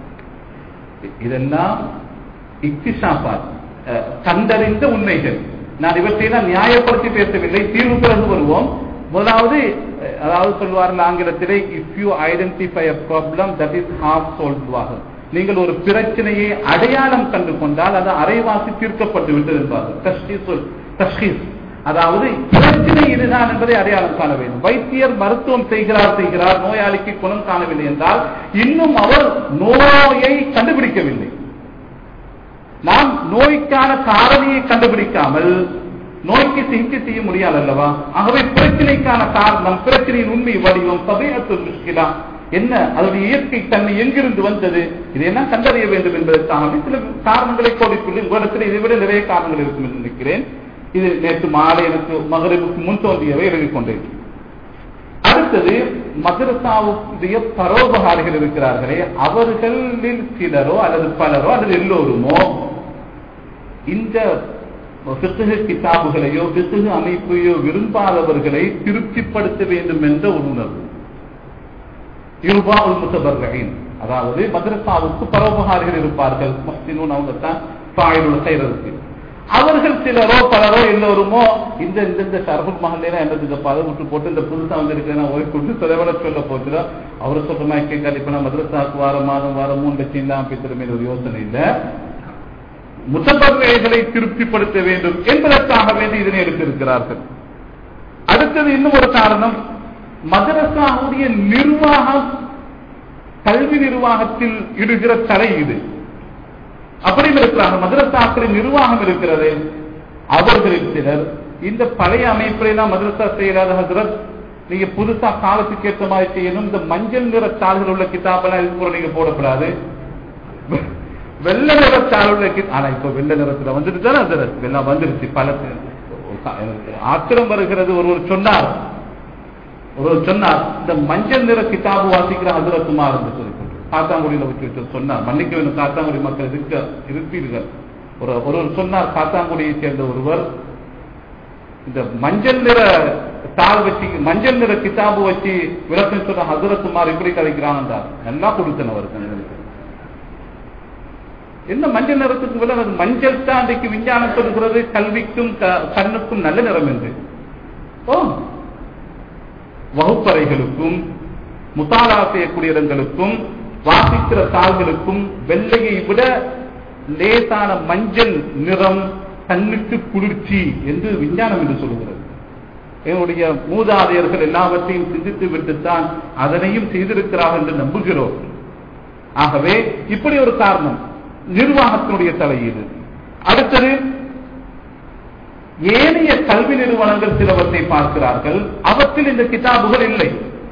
இதெல்லாம் இக்திஷாபாத் அஹ், கண்டறிந்த உண்மைகள் நான் இவற்றையெல்லாம் நியாயப்படுத்தி பேசவில்லை தீர்வு பிறகு வருவோம் முதலாவது அஹ், அதாவது சொல்வார்கள் ஆங்கிலத்திலே if you identify a problem that is half சொல்வார்கள் நீங்கள் ஒரு பிரச்சனையை அடையாளம் கண்டு கொண்டால் அது அரைவாசி தீர்க்கப்பட்டு விட்டது என்பார்கள் தஷ்கீஸ் தஷ்கீஸ் அதாவது பிரச்சனை இதுதான் என்பதை அடையாளம் காண வேண்டும் வைத்தியர் மருத்துவம் செய்கிறார் செய்கிறார் நோயாளிக்கு குணம் காணவில்லை என்றால் இன்னும் அவர் நோயை கண்டுபிடிக்கவில்லை நாம் நோய்க்கான காரணியை கண்டுபிடிக்காமல் நோய்க்கு சிகிச்சை செய்ய முடியாது அல்லவா ஆகவே பிரச்சனைக்கான காரணம் பிரச்சனையின் உண்மை வடிவம் சபையத்து முஷ்கிலா என்ன அதனுடைய இயற்கை தன்மை எங்கிருந்து வந்தது இதையெல்லாம் கண்டறிய வேண்டும் என்பதற்காக சில காரணங்களை கோடிக்கொண்டு உங்களிடத்தில் இதை விட நிறைய காரணங்கள் இருக்கும் என்று நினைக்கிறேன் இது நேற்று மாலை எனக்கு மகரிபுக்கு முன் தோன்றியவை எழுதிக் கொண்டேன் அடுத்தது மதரசாவுடைய பரோபகாரிகள் இருக்கிறார்களே அவர்களில் சிலரோ அல்லது பலரோ அல்லது எல்லோருமோ இந்த பிசுகு கிதாபுகளையோ பிசுகு அமைப்பையோ விரும்பாதவர்களை திருப்திப்படுத்த வேண்டும் என்ற ஒரு உணர்வு யூபாவுல் முத்தபர்களின் அதாவது மதரசாவுக்கு பரோபகாரிகள் இருப்பார்கள் மஸ்தினூன் அவங்க தான் பாயிலுள்ள செய்யறதுக்கு அவர்கள் சிலரோ பலரோ எல்லோருமோ இந்த இந்த இந்த சரபுல் மகல்ல என்னது பதவி விட்டு போட்டு இந்த புதுசா வந்திருக்கிறேன் ஒரு குட்டு தலைவர சொல்ல போச்சுதோ அவர் சொல்ற மாதிரி கேட்காது இப்ப நான் மதரசாக்கு வார மாதம் வாரம் மூணு லட்சம் தான் அப்படி ஒரு யோசனை இல்லை முத்தபர்களை திருப்திப்படுத்த வேண்டும் என்பதற்காக வேண்டி இதனை எடுத்திருக்கிறார்கள் அடுத்தது இன்னும் ஒரு காரணம் மதரசாவுடைய நிர்வாகம் கல்வி நிர்வாகத்தில் இடுகிற தலையீடு அப்படியும் இருக்கிறாங்க மதரசாக்களின் நிர்வாகம் இருக்கிறது அவர்களில் சிலர் இந்த பழைய அமைப்பில் எல்லாம் மதரசா செய்யறாத ஹசரத் நீங்க புதுசா காலத்துக்கு ஏற்ற மாதிரி செய்யணும் இந்த மஞ்சள் நிற தாள்கள் உள்ள கிதாபெல்லாம் இது கூட நீங்க போடக்கூடாது வெள்ளை நிற தாள் உள்ள கி- ஆனா இப்ப வெள்ளை நிறத்துல வந்துட்டு தானே ஹசரத் எல்லாம் வந்துருச்சு பல எனக்கு ஆத்திரம் வருகிறது ஒருவர் சொன்னார் ஒருவர் சொன்னார் இந்த மஞ்சள் நிற கிதாபு வாசிக்கிற ஹசரத்துமார் என்று சொல்லி காத்தாங்குடியில வச்சு வச்சு சொன்னார் மன்னிக்க வேண்டும் காத்தாங்குடி மக்கள் இருக்க இருப்பீர்கள் ஒரு ஒருவர் சொன்னார் காத்தாங்குடியை சேர்ந்த ஒருவர் இந்த மஞ்சள் நிற தாள் வச்சு மஞ்சள் நிற கிதாபு வச்சு விளக்கம் சொன்ன ஹசரத்துமார் இப்படி கதைக்கிறான் என்றார் நல்லா கொடுத்தனவர் எங்களுக்கு என்ன மஞ்சள் நிறத்துக்கு விட அது மஞ்சள் தான் அன்றைக்கு விஞ்ஞானம் சொல்கிறது கல்விக்கும் க- கண்ணுக்கும் நல்ல நிறம் என்று ஓ வகுப்பறைகளுக்கும் முத்தாலா செய்யக்கூடிய இடங்களுக்கும் வாசிக்கிற தாள்களுக்கும் வெள்ளையை விட லேசான மஞ்சள் நிறம் கண்ணுக்கு குளிர்ச்சி என்று விஞ்ஞானம் என்று சொல்கிறது என்னுடைய மூதாதையர்கள் எல்லாவற்றையும் சிந்தித்து விட்டுத்தான் அதனையும் செய்திருக்கிறார்கள் என்று நம்புகிறோம் ஆகவே இப்படி ஒரு காரணம் நிர்வாகத்தினுடைய தலையீடு அடுத்தது ஏனைய கல்வி நிறுவனங்கள் சிலவற்றை பார்க்கிறார்கள் அவற்றில் இந்த கிதாபுகள் இல்லை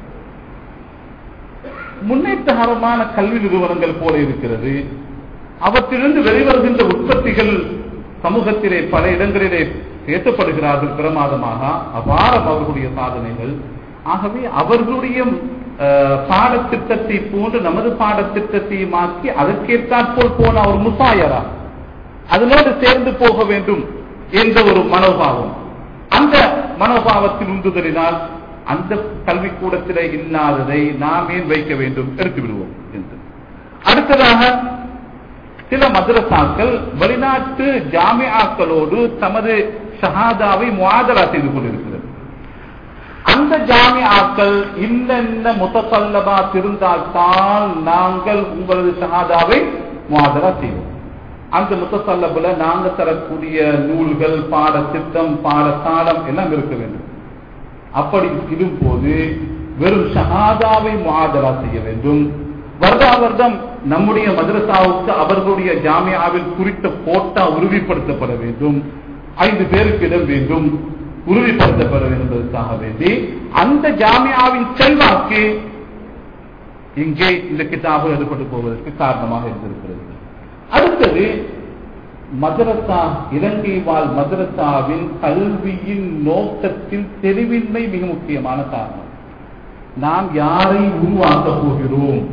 முன்னேற்றகரமான கல்வி நிறுவனங்கள் போல இருக்கிறது அவற்றிலிருந்து வெளிவருகின்ற உற்பத்திகள் சமூகத்திலே பல இடங்களிலே பேசப்படுகிறார்கள் பிரமாதமாக அபாரம் அவர்களுடைய சாதனைகள் ஆகவே அவர்களுடைய அஹ், பாடத்திட்டத்தை போன்று நமது பாடத்திட்டத்தை மாற்றி அதற்கேற்றாற்போல் போன ஒரு முசாயரா அதனோடு சேர்ந்து போக வேண்டும் என்ற ஒரு மனோபாவம் அந்த மனோபாவத்தின் உந்துதலினால் அந்த கல்விக்கூடத்திலே இல்லாததை நாம் ஏன் வைக்க வேண்டும் எடுத்து விடுவோம் என்று அடுத்ததாக சில மதரசாக்கள் வெளிநாட்டு ஜாமியாக்களோடு தமது ஷஹாதாவை முவாதலா செய்து கொண்டிருக்கிறது அந்த ஜாமியாக்கள் இன்னென்ன முத்தல்லபா இருந்தால்தான் நாங்கள் உங்களது ஷஹாதாவை முவாதலா செய்வோம் அந்த முத்தல்லபுல நாங்க தரக்கூடிய நூல்கள் பாட திட்டம் பாடசாலம் எல்லாம் இருக்க வேண்டும் அப்படி இருக்கும் போது வெறும் ஷஹாதாவை முஆதரா செய்ய வேண்டும் வருடா வருடம் நம்முடைய மதரசாவுக்கு அவர்களுடைய ஜாமியாவில் குறித்த போட்டா உறுதிப்படுத்தப்பட வேண்டும் ஐந்து பேருக்கு இடம் வேண்டும் உறுதிப்படுத்தப்பட வேண்டும் என்பதற்காக வேண்டி அந்த ஜாமியாவின் செல்வாக்கு இங்கே இந்த கிதாபு எடுப்பட்டு போவதற்கு காரணமாக இருந்திருக்கிறது அடுத்தது மதரசா இலங்கை வாழ் மதரசாவின் கல்வியின் நோக்கத்தில் தெளிவின்மை மிக முக்கியமான காரணம் நாம் யாரை உருவாக்க போகிறோம்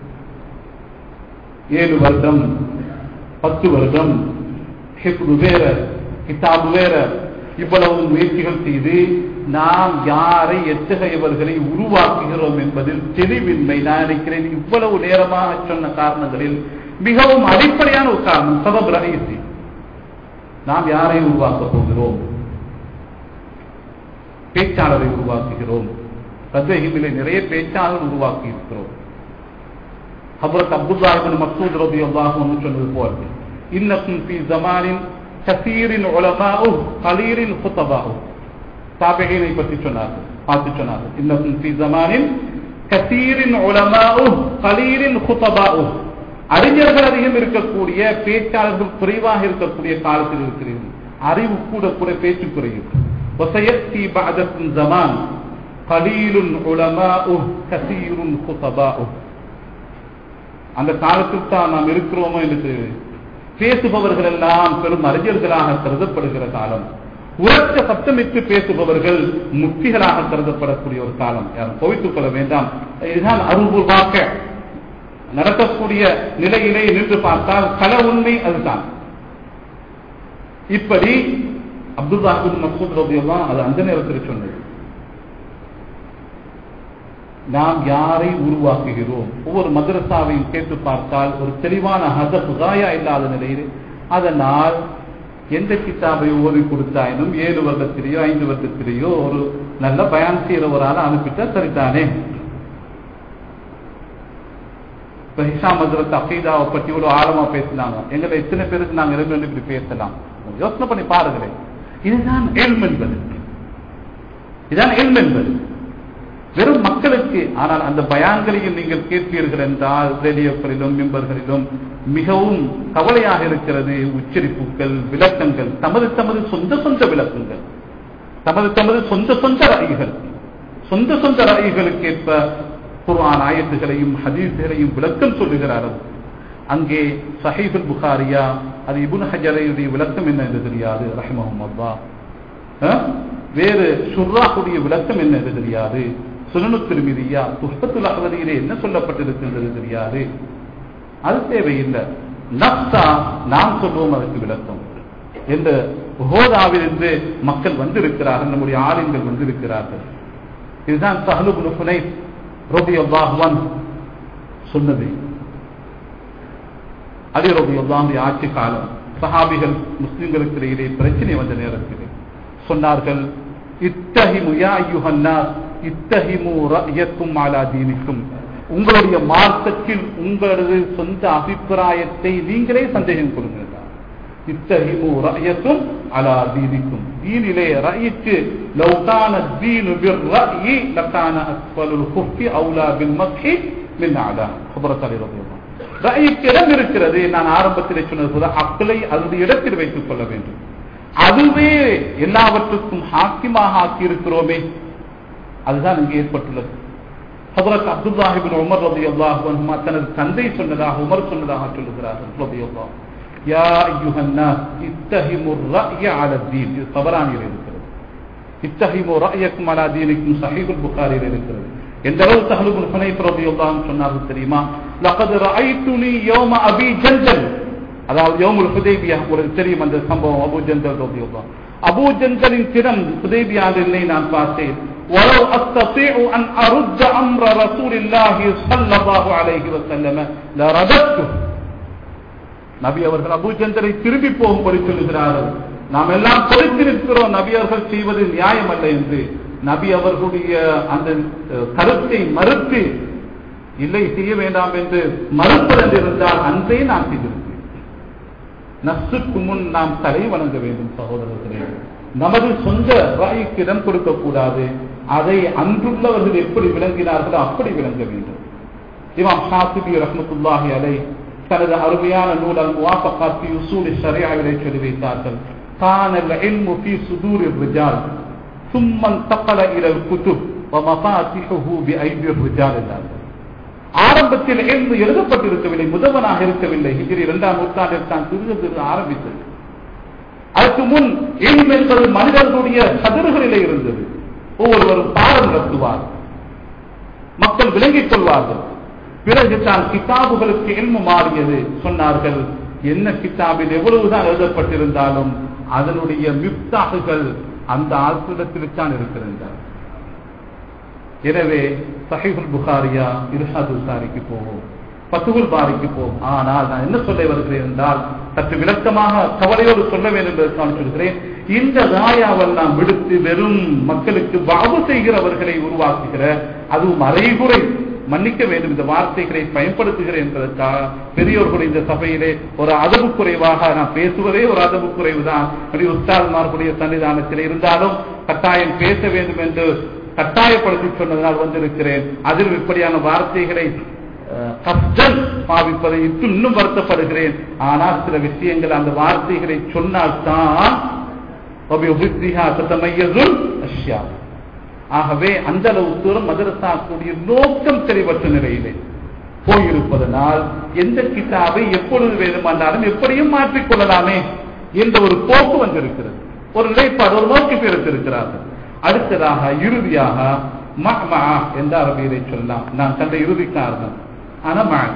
ஏழு வருடம் பத்து வருடம் ஹிப்ரு வேற கிதாபு வேற இவ்வளவு முயற்சிகள் செய்து நாம் யாரை எத்தகையவர்களை உருவாக்குகிறோம் என்பதில் தெளிவின்மை நான் நினைக்கிறேன் இவ்வளவு நேரமாக சொன்ன காரணங்களில் மிகவும் அடிப்படையான ஒரு காரணம் சபப் ரகசி நாம் யாரை உருவாக்க போகிறோம் பேச்சாளரை உருவாக்குகிறோம் ரத்வகிமிலே நிறைய பேச்சாளர் உருவாக்கி இருக்கிறோம் ஹபரத் அப்துல்லாஹிபின் மசூத் ரபி அல்லாஹ் சொன்னது போல் இன்னக்கும் ஃபி ஜமானின் கசீரின் உலமாவு கலீரின் குத்தபாவு தாபகையினை பற்றி சொன்னார்கள் பார்த்து சொன்னார்கள் இன்னக்கும் ஃபி ஜமானின் கசீரின் உலமாவு கலீரின் குத்தபாவு அறிஞர்கள் அதிகம் இருக்கக்கூடிய பேச்சாளர்கள் குறைவாக இருக்கக்கூடிய காலத்தில் இருக்கிறீர்கள் அறிவு கூட கூட பேச்சு குறையும் وسيأتي بعدكم زمان قليل علماؤه كثير خطباؤه அந்த காலத்தில் தான் நாம் இருக்கிறோமோ என்று பேசுபவர்கள் எல்லாம் பெரும் அறிஞர்களாக கருதப்படுகிற காலம் உரத்த சத்தமிட்டு பேசுபவர்கள் முக்திகளாக கருதப்படக்கூடிய ஒரு காலம் யாரும் கோவித்துக் கொள்ள வேண்டாம் இதுதான் அருள்பூர்வாக்க நடக்கக்கூடிய நிலையிலே நின்று பார்த்தால் கல உண்மை அதுதான் இப்படி அப்துல்லாஹின் மசூத் ரபியெல்லாம் அது அந்த நேரத்தில் சொன்னது நாம் யாரை உருவாக்குகிறோம் ஒவ்வொரு மதரசாவையும் கேட்டு பார்த்தால் ஒரு தெளிவான ஹத புகாயா இல்லாத நிலையில் அதனால் எந்த கிதாபை ஓதி கொடுத்தாயினும் ஏழு வருடத்திலேயோ ஐந்து வருடத்திலேயோ ஒரு நல்ல பயன் செய்கிற ஒரு ஆளை அனுப்பிட்டா சரிதானே இப்ப ஹிஷாம் ஹசரத் அகீதாவை பற்றி ஒரு ஆழமா பேசினாங்க எங்களை எத்தனை பேருக்கு நாங்க இருந்து வந்து இப்படி பேசலாம் யோசனை பண்ணி பாருங்களேன் இதுதான் எல்ம் என்பது இதுதான் எல்ம் என்பது வெறும் மக்களுக்கு ஆனால் அந்த பயான்களையும் நீங்கள் கேட்பீர்கள் என்றால் ரேடியோக்களிலும் மிம்பர்களிலும் மிகவும் கவலையாக இருக்கிறது உச்சரிப்புகள் விளக்கங்கள் தமது தமது சொந்த சொந்த விளக்கங்கள் தமது தமது சொந்த சொந்த ராய்கள் சொந்த சொந்த ராய்களுக்கு ஏற்ப குர்ஆன் ஆயத்துகளையும் ஹதீஸ்களையும் விளக்கம் சொல்லுகிறார்கள் அங்கே சஹீஃபுல் புகாரியா அது இபுன் ஹஜரையுடைய விளக்கம் என்ன என்று தெரியாது ரஹ்மஹும் அல்லா வேறு சுர்ராஹுடைய விளக்கம் என்ன என்று தெரியாது சுனனு திருமிதியா புஷ்பத்துல் அகவதியிலே என்ன சொல்லப்பட்டிருக்கின்றது தெரியாது அது தேவையில்லை நப்சா நாம் சொல்வோம் அதற்கு விளக்கம் என்ற ஹோதாவிலிருந்து மக்கள் வந்திருக்கிறார்கள் நம்முடைய ஆளுங்கள் வந்திருக்கிறார்கள் இதுதான் சஹலுபுல் புனை ரபி அல்லாஹுவான் சொன்னது அலி ரபி அல்லாஹுடைய ஆட்சி காலம் சஹாபிகள் முஸ்லிம்களுக்கு இடையிலே பிரச்சனை வந்த நேரத்தில் சொன்னார்கள் இத்தஹிமு யா ஐயுஹன்னாஸ் இத்தஹிமு ரயக்கும் அலா தீனிக்கும் உங்களுடைய மார்க்கத்தில் உங்களது சொந்த அபிப்பிராயத்தை நீங்களே சந்தேகம் கொள்ளுங்கள் இத்தஹிமு ரயக்கும் அலா தீனிக்கும் தீனிலே ரயிக்கு லௌகான தீனு பிர் ரயி லகான அஸ்வலுல் குஃபி அவுலா பில் மக்ஹி மின் அலா ஹபரத் அலி ரலியல்லாஹு ரயிக்கு இடம் இருக்கிறது நான் ஆரம்பத்தில் சொன்னது போல அக்களை அதனுடைய இடத்தில் வைத்துக் கொள்ள வேண்டும் அதுவே எல்லாவற்றுக்கும் ஹாக்கிமாக ஆக்கி இருக்கிறோமே அதுதான் இங்கே ஏற்பட்டுள்ளது ஹதரத் அப்துல்லாஹிபின் உமர் ரபி அல்லாஹ் தனது தந்தை சொன்னதாக உமர் சொன்னதாக சொல்லுகிறார்கள் ரபி அல்லாஹ் யா ஐயுஹன்னா இத்தஹிமு ரஅய அல தீன் இது தவறானியில் இருக்கிறது இத்தஹிமு ரஅயக்கும் அலா தீனிக்கும் சஹீஹுல் புகாரியில் இருக்கிறது எந்த அளவு சஹலுபுல் ஹுனைஃப் ரலியல்லாஹு சொன்னார்கள் தெரியுமா லகத் ரஅய்துனி யௌம அபி ஜந்தல் அதாவது யோமுல் ஹுதைபியா உங்களுக்கு தெரியும் அந்த சம்பவம் அபு ஜந்தல் ரலியல்லாஹு அபு ஜந்தலின் தினம் ஹுதைபியாவிலே நான் பார்த்தேன் ولو أستطيع أن أرد أمر رسول الله صلى الله عليه وسلم لرددته நபி அவர்கள் அபூஜந்தரை திரும்பி போகும்படி சொல்லுகிறார்கள் நாம் எல்லாம் பொறுத்து நிற்கிறோம் நபி அவர்கள் செய்வது நியாயம் அல்ல என்று நபி அவர்களுடைய அந்த அஹ், கருத்தை மறுத்து இல்லை செய்ய வேண்டாம் என்று மறுப்பதென்று இருந்தால் அன்றே நான் செய்திருக்கிறேன் நசுக்கு முன் நாம் தலை வணங்க வேண்டும் சகோதரர்களே நமது சொந்த வாய்க்கு இடம் கொடுக்க கூடாது அதை அன்றுள்ளவர்கள் எப்படி விளங்கினார்களோ அப்படி விளங்க வேண்டும் இமாம் ஷாசிபி ரஹ்மத்துல்லாஹி அலை தனது அருமையான நூல் முவாஃபகாத்தி உசூல் ஷரியாவிலே சொல்லி வைத்தார்கள் கான العلم في صدور الرجال ثم انتقل الى الكتب ومفاتيحه بايدي الرجال என்றார்கள் ஆரம்பத்தில் எழுந்து எழுதப்பட்டிருக்கவில்லை முதவனாக இருக்கவில்லை ஹிஜ்ரி இரண்டாம் நூற்றாண்டில் தான் சிறிது சிறிது ஆரம்பித்தது அதற்கு முன் எழும் என்பது மனிதர்களுடைய சதுர்களிலே இருந்தது ஒவ்வொருவரும் பாடம் நடத்துவார் மக்கள் விளங்கிக் கொள்வார்கள் பிறகு தான் கிதாபுகளுக்கு எல்மு மாறியது சொன்னார்கள் என்ன கிதாபில் எவ்வளவுதான் எழுதப்பட்டிருந்தாலும் அதனுடைய மிப்தாகுகள் அந்த ஆசிரியத்தில் தான் இருக்கிறார்கள் எனவே சஹிபுல் புகாரியா இர்ஷாது சாரிக்கு போவோம் பத்துகுல் பாரிக்கு போவோம் ஆனால் நான் என்ன சொல்ல வருகிறேன் என்றால் சற்று விளக்கமாக கவலையோடு சொல்ல வேண்டும் என்பதற்காக சொல்கிறேன் இந்த ராயாவெல்லாம் விடுத்து வெறும் மக்களுக்கு பாபு செய்கிறவர்களை உருவாக்குகிற அதுவும் அரைகுறை மன்னிக்க வேண்டும் இந்த வார்த்தைகளை பயன்படுத்துகிறேன் என்பதற்காக பெரியோர்கள் இந்த சபையிலே ஒரு அதவு குறைவாக நான் பேசுவதே ஒரு அதவு குறைவு தான் உஸ்தாத்மார்களுடைய சன்னிதானத்தில் இருந்தாலும் கட்டாயம் பேச வேண்டும் என்று கட்டாயப்படுத்தி சொன்னதனால் வந்திருக்கிறேன் அதில் இப்படியான வார்த்தைகளை அஹ், கஷ்டம் பாவிப்பதை இட்டு இன்னும் வருத்தப்படுகிறேன் ஆனால் சில விஷயங்கள் அந்த வார்த்தைகளை சொன்னால்தான் وبحفظها تتميز الأشياء. ஆகவே அந்த அளவு தூரம் மதரசா கூடிய நோக்கம் தெளிவற்ற நிலையிலே போயிருப்பதனால் எந்த கிதாபை எப்பொழுது வேண்டுமானாலும் எப்படியும் மாற்றிக் கொள்ளலாமே என்ற ஒரு போக்கு வந்திருக்கிறது ஒரு நிலைப்பாடு ஒரு நோக்கி இருக்கிறார்கள் அடுத்ததாக இறுதியாக மஹ்மா என்ற அரபியலை சொல்லலாம் நான் கண்ட இறுதி காரணம் அனமாக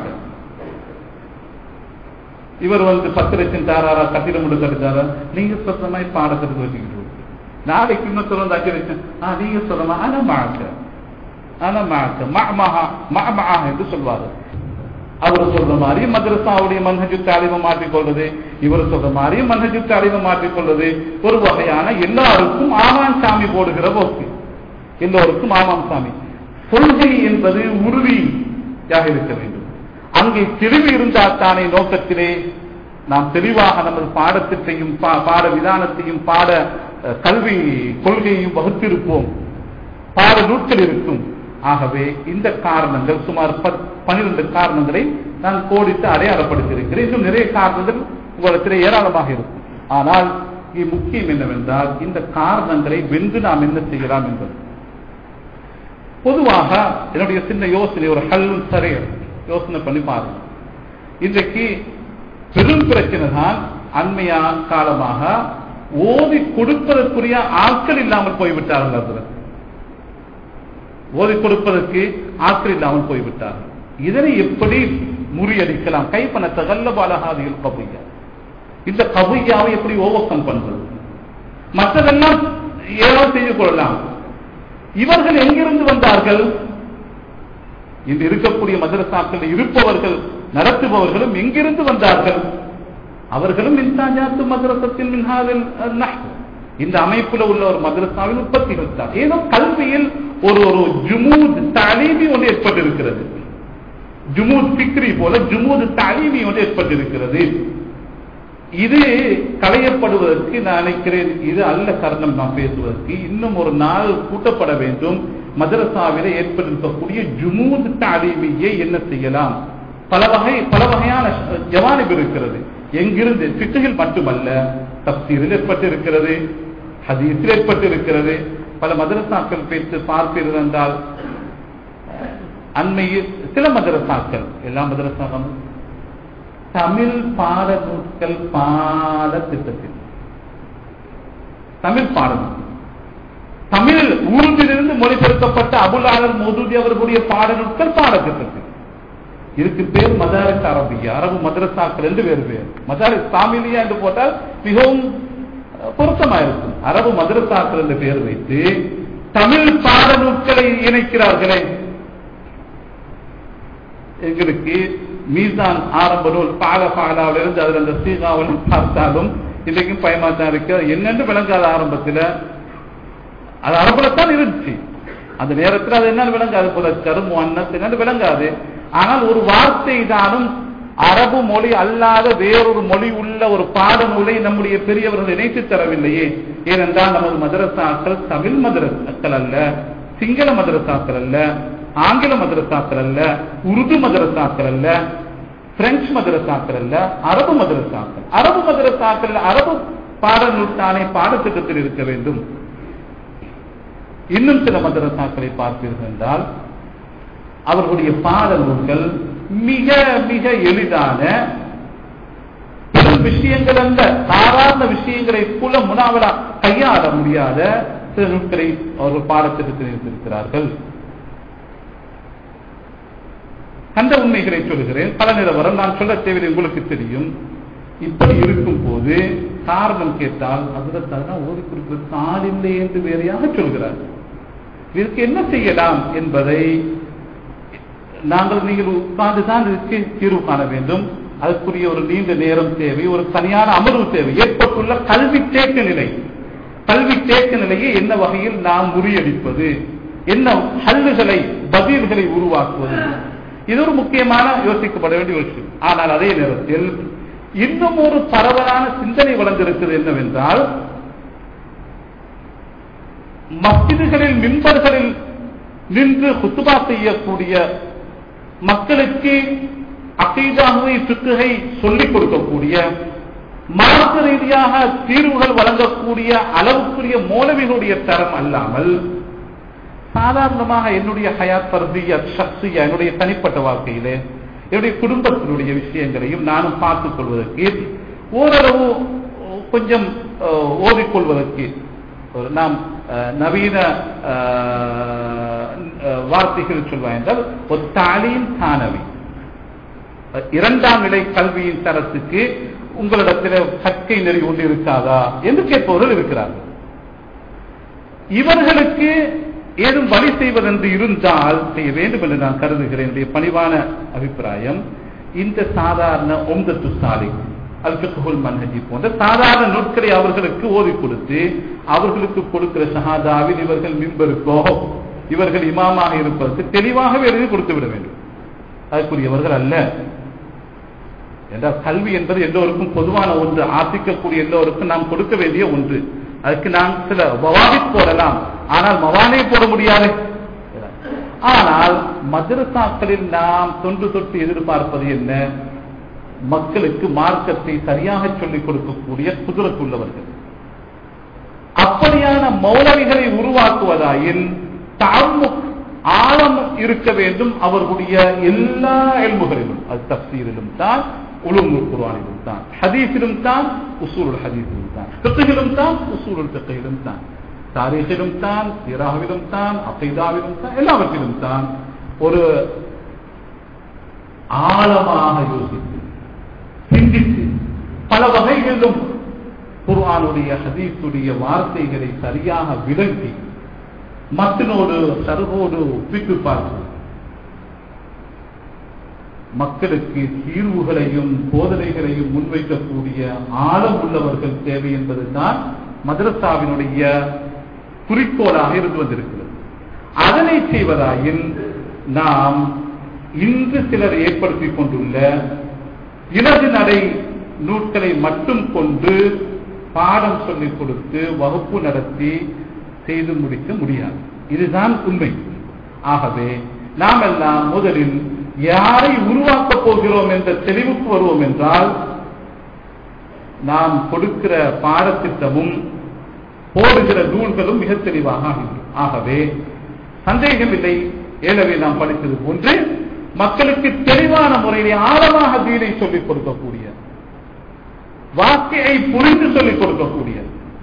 இவர் வந்து பத்து லட்சம் தாராரா கட்டிடம் முடிச்சு எடுத்தாரா நீங்க சொல்ற மாதிரி பாடத்திற்கு வச்சுக்கிட்டு நாளைக்கு இன்னொருத்தர் வந்து அஞ்சு லட்சம் ஆ நீங்க சொல்ற மாதிரி அனமாக அனமாக மஹ்மஹா மஹ்மஹா என்று சொல்வார்கள் அவர் சொல்ற மாதிரி மதரசாவுடைய மன்ஹஜு தாலிமை மாற்றிக்கொள்வது இவர் சொல்ற மாதிரி மன்ஹஜு தாலிமை மாற்றிக்கொள்வது ஒரு வகையான எல்லாருக்கும் ஆமான் சாமி போடுகிற போக்கு எல்லோருக்கும் ஆமாம் சாமி கொள்கை என்பது உறுதியாக இருக்க வேண்டும் அங்கே தெளிவு இருந்தால் தானே நோக்கத்திலே நாம் தெளிவாக நமது பாடத்திட்டையும் பா- பாட விதானத்தையும் பாட அஹ், கல்வி கொள்கையையும் வகுத்திருப்போம் பாட நூட்கள் இருக்கும் ஆகவே இந்த காரணங்கள் சுமார் பத்- பன்னிரண்டு காரணங்களை நான் கோடித்து அடையாளப்படுத்தியிருக்கிறேன் இன்னும் நிறைய காரணங்கள் உங்களிடத்தில் ஏராளமாக இருக்கும் ஆனால் இங்கே முக்கியம் என்னவென்றால் இந்த காரணங்களை வென்று நாம் என்ன செய்யலாம் என்பது பொதுவாக என்னுடைய சின்ன யோசனை ஒரு ஹல் சரி யோசனை பண்ணி பாருங்க இன்றைக்கு பெரும் பிரச்சனை தான் அண்மையா காலமாக ஓதி கொடுப்பதற்குரிய ஆட்கள் இல்லாமல் போய்விட்டார்கள் அதுல ஓதி கொடுப்பதற்கு ஆட்கள் இல்லாமல் போய்விட்டார்கள் இதனை எப்படி முறியடிக்கலாம் கைப்பன தகல்ல பாலகாதிகள் கபையா இந்த கபையாவை எப்படி ஓவர்கம் பண்றது மற்றதெல்லாம் ஏதாவது செய்து கொள்ளலாம் இவர்கள் எங்கிருந்து வந்தார்கள் இன்று இருக்கக்கூடிய மதரசாக்கள் இருப்பவர்கள் நடத்துபவர்களும் எங்கிருந்து வந்தார்கள் அவர்களும் இன்சாஜாத்து மதரசத்தில் மின்ஹாவில் நஹ். இந்த அமைப்புல உள்ள ஒரு மதரசாவில் உற்பத்தி வைத்தார் ஏதோ கல்வியில் ஒரு ஒரு ஜுமூத் தலீமி ஒன்று ஏற்பட்டிருக்கிறது ஜுமூத் பிக்ரி போல ஜுமூத் தலீமி ஒன்று ஏற்பட்டிருக்கிறது இது களையப்படுவதற்கு நான் நினைக்கிறேன் இது அல்ல காரணம் நான் பேசுவதற்கு இன்னும் ஒரு நாள் கூட்டப்பட வேண்டும் மதரசாவிலே ஏற்பட்டிருக்கக்கூடிய ஜுமூத் தாலீமியை என்ன செய்யலாம் பல வகை பல வகையான ஜவானிப் இருக்கிறது எங்கிருந்து பிக்குகள் மட்டுமல்ல தப்சீரில் ஏற்பட்டிருக்கிறது ஹதீஸில் ஏற்பட்டிருக்கிறது பல மதரசாக்கள் பேச்சு பார்ப்பீர்கள் என்றால் அண்மையில் சில மதரசாக்கள் எல்லா மதரசாக்களும் தமிழ் பாட நூட்கள் பாட திட்டத்தில் தமிழ் பாடம் தமிழ் உருதிலிருந்து மொழிபெயர்க்கப்பட்ட அபுலாளர் மோதூதி அவர்களுடைய பாட நூட்கள் பாடத்திட்டத்தில் இதுக்கு பேர் மதாரிஸ் அரபியா அரபு மதரசாக்கள் என்று வேறு பேர் மதாரிஸ் தாமிலியா என்று போட்டால் மிகவும் பொருத்தமா இருக்கும் அரபு மதரசாக்கள் என்று பெயர் வைத்து தமிழ் பாடநூல்களை இணைக்கிறார்களே எங்களுக்கு மீசான் ஆரம்ப நூல் பால பாலாவிலிருந்து அதுல அந்த சீகாவில் பார்த்தாலும் இன்றைக்கும் பயமாத்தான் இருக்கு அது என்னென்று விளங்காத ஆரம்பத்தில் அது அரபுல தான் இருந்துச்சு அந்த நேரத்தில் அது என்னன்னு விளங்காது போல கரும் என்னன்னு விளங்காது ஆனால் ஒரு வார்த்தை தானும் அரபு மொழி அல்லாத வேறொரு மொழி உள்ள ஒரு பாடநூலை நம்முடைய பெரியவர்கள் இணைத்து தரவில்லையே ஏனென்றால் நமது மதரசாக்கள் தமிழ் மதரசாக்கள் அல்ல சிங்கள மதரசாக்கள் அல்ல ஆங்கில மதரசாக்கள் அல்ல உருது மதரசாக்கள் அல்ல பிரெஞ்சு மதரசாக்கள் அல்ல அரபு மதரசாக்கள் அரபு மதரசாக்கள் அரபு பாடநூல் தானே பாடத்திட்டத்தில் இருக்க வேண்டும் இன்னும் சில மதரசாக்களை பார்த்தீர்கள் என்றால் அவர்களுடைய பாடநூல்கள் மிக மிக எளிதான பெரும் விஷயங்கள் அல்ல சாதாரண விஷயங்களை புல முனாவலா கையாள முடியாத சில நூல்களை அவர்கள் பாடத்திட்டத்தில் வைத்திருக்கிறார்கள் கண்ட உண்மைகளை சொல்கிறேன் பல நிலவரம் நான் சொல்ல தேவையில்லை உங்களுக்கு தெரியும் இப்படி இருக்கும் போது காரணம் கேட்டால் அதற்காக ஓதி கொடுக்கிறது ஆள் இல்லை என்று வேறையாக சொல்கிறார் இதற்கு என்ன செய்யலாம் என்பதை நாங்கள் நீங்கள் உட்கார்ந்துதான் இதற்கு தீர்வு காண வேண்டும் அதற்குரிய ஒரு நீண்ட நேரம் தேவை ஒரு தனியான அமர்வு தேவை ஏற்பட்டுள்ள கல்வி தேக்க நிலை கல்வி தேக்க நிலையை என்ன வகையில் நாம் முறியடிப்பது என்ன ஹல்லுகளை பதில்களை உருவாக்குவது இது ஒரு முக்கியமான யோசிக்கப்பட வேண்டிய விஷயம் ஆனால் அதே நேரத்தில் இன்னும் ஒரு பரவலான சிந்தனை வளர்ந்திருக்கிறது என்னவென்றால் மஸ்ஜிதுகளில் மின்பர்களில் நின்று குத்துபா செய்யக்கூடிய மக்களுக்கு அக்கீதாகவே சுக்குகை சொல்லிக் கொடுக்கக்கூடிய மார்க்க ரீதியாக தீர்வுகள் வழங்கக்கூடிய அளவுக்குரிய மோலவிகளுடைய தரம் அல்லாமல் சாதாரணமாக என்னுடைய ஹயாத் பர்திய சக்தியா என்னுடைய தனிப்பட்ட வாழ்க்கையிலே என்னுடைய குடும்பத்தினுடைய விஷயங்களையும் நானும் பார்த்துக் கொள்வதற்கு ஓரளவு கொஞ்சம் ஓதிக்கொள்வதற்கு நாம் நவீன வார்த்தைகள் சொல்வாய் என்றால் ஒரு தாலியின் தானவி இரண்டாம் நிலை கல்வியின் தரத்துக்கு உங்களிடத்தில் கற்கை நெறி ஒன்று இருக்காதா என்று கேட்பவர்கள் இருக்கிறார்கள் இவர்களுக்கு ஏதும் வழி செய்வதென்று இருந்தால் செய்ய வேண்டும் என்று நான் கருதுகிறேன் என்னுடைய பணிவான அபிப்பிராயம் இந்த சாதாரண ஒந்தத்து சாலை அல்பிகுல் மன்ஹஜி போன்ற சாதாரண நூட்களை அவர்களுக்கு ஓதி கொடுத்து அவர்களுக்கு கொடுக்கிற ஷஹாதாவில் இவர்கள் மிம்பருக்கோ இவர்கள் இமாமாக இருப்பதற்கு தெளிவாகவே எழுதி கொடுத்து விட வேண்டும் அதற்குரியவர்கள் அல்ல என்றால் கல்வி என்பது எல்லோருக்கும் பொதுவான ஒன்று ஆசிக்கக்கூடிய எல்லோருக்கும் நாம் கொடுக்க வேண்டிய ஒன்று அதுக்கு நாம் சில மவாதி போடலாம் ஆனால் மவானே போட முடியாது ஆனால் மதரசாக்களில் நாம் தொன்று தொட்டு எதிர்பார்ப்பது என்ன மக்களுக்கு மார்க்கத்தை சரியாக சொல்லிக் கொடுக்கக்கூடிய குதிரத்துள்ளவர்கள் அப்படியான மௌலவிகளை உருவாக்குவதாயின் தாழ்முக் ஆழம் இருக்க வேண்டும் அவர்களுடைய எல்லா எல்முகளிலும் அது தப்சீரிலும் தான் உளுமுல் குர்ஆனிலும் தான் ஹதீஸிலும் தான் உசூலுல் ஹதீஸிலும் தான் ஃபிக்ஹிலும் தான் உசூலுல் ஃபிக்ஹிலும் தான் தாரீഖിலும் தான் சிராஹிலும் தான் அகைதாவிலும் தான் எல்லாவற்றிலும் தான் ஒரு ஆழமாக யோசித்து சிந்தித்து பல வகைகளிலும் குர்ஆனுடைய ஹதீஸுடைய வார்த்தைகளை சரியாக விளங்கி மத்தினோடு சருகோடு ஒப்பிட்டு பார்த்து மக்களுக்கு தீர்வுகளையும் போதனைகளையும் முன்வைக்கக்கூடிய ஆழம் உள்ளவர்கள் தேவை என்பதுதான் மதரசாவினுடைய குறிக்கோளாக இருந்து வந்திருக்கிறது அதனை செய்வதாயின் நாம் இன்று சிலர் ஏற்படுத்திக் கொண்டுள்ள இலகு நடை நூட்களை மட்டும் கொண்டு பாடம் சொல்லிக் கொடுத்து வகுப்பு நடத்தி செய்து முடிக்க முடியாது இதுதான் உண்மை ஆகவே நாம் எல்லாம் முதலில் யாரை உருவாக்கப் போகிறோம் என்ற தெளிவுக்கு வருவோம் என்றால் நாம் கொடுக்கிற பாடத்திட்டமும் போடுகிற நூல்களும் மிக தெளிவாக ஆகின்றோம் ஆகவே சந்தேகமில்லை ஏழவே நாம் படித்தது போன்று மக்களுக்கு தெளிவான முறையிலே ஆழமாக தீனை சொல்லிக் கொடுக்கக்கூடிய வாக்கையை புரிந்து சொல்லிக் கொடுக்கக்கூடிய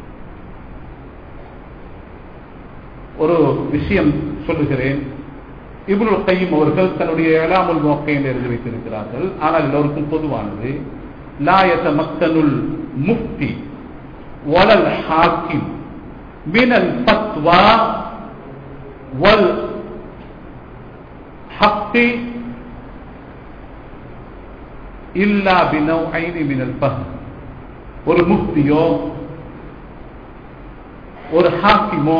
ஒரு விஷயம் சொல்லுகிறேன் இப்னுல் கையும் அவர்கள் தன்னுடைய ஏழாமல் நோக்கையில் எழுதி வைத்திருக்கிறார்கள் ஆனால் எல்லோருக்கும் பொதுவானது லாயத மக்கனுள் முஃப்தி வலல் ஹாக்கிம் மினல் ஃபத்வா வல் ஹக்கி இல்லா பினவ் ஐனி மினல் பஹ் ஒரு முக்தியோ ஒரு ஹாக்கிமோ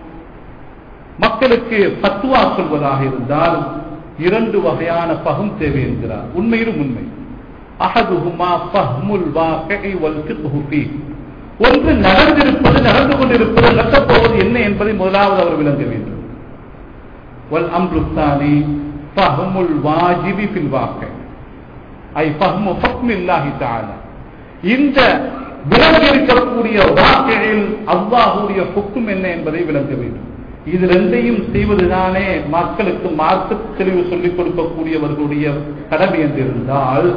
மக்களுக்கு பத்துவா சொல்வதாக இருந்தால் இரண்டு வகையான பகம் தேவை என்கிறார் உண்மையிலும் உண்மை அஹதுஹுமா ஃபஹ்முல் வாqi'i வல் ஃபிக்ஹு ஃபீஹ் ஒன்று நடந்திருப்பது நடந்து கொண்டிருப்பது நடக்கப்போவது என்ன என்பதை முதலாவது அவர் விளங்க வேண்டும் வல் அம்ரு தானி ஃபஹ்முல் வாஜிபி ஃபில் வாக்கி ஐ ஃபஹ்மு ஹுக்மில்லாஹி தஆலா இந்த விளங்கி இருக்கக்கூடிய வாக்கையில் அல்லாஹுடைய ஹுக்கும் என்ன என்பதை விளங்க வேண்டும் இது ரெண்டையும் செய்வதுதானே மக்களுக்கு மார்க்க தெளிவு சொல்லிக் கொடுக்கக்கூடியவர்களுடைய கடமை என்று இருந்தால்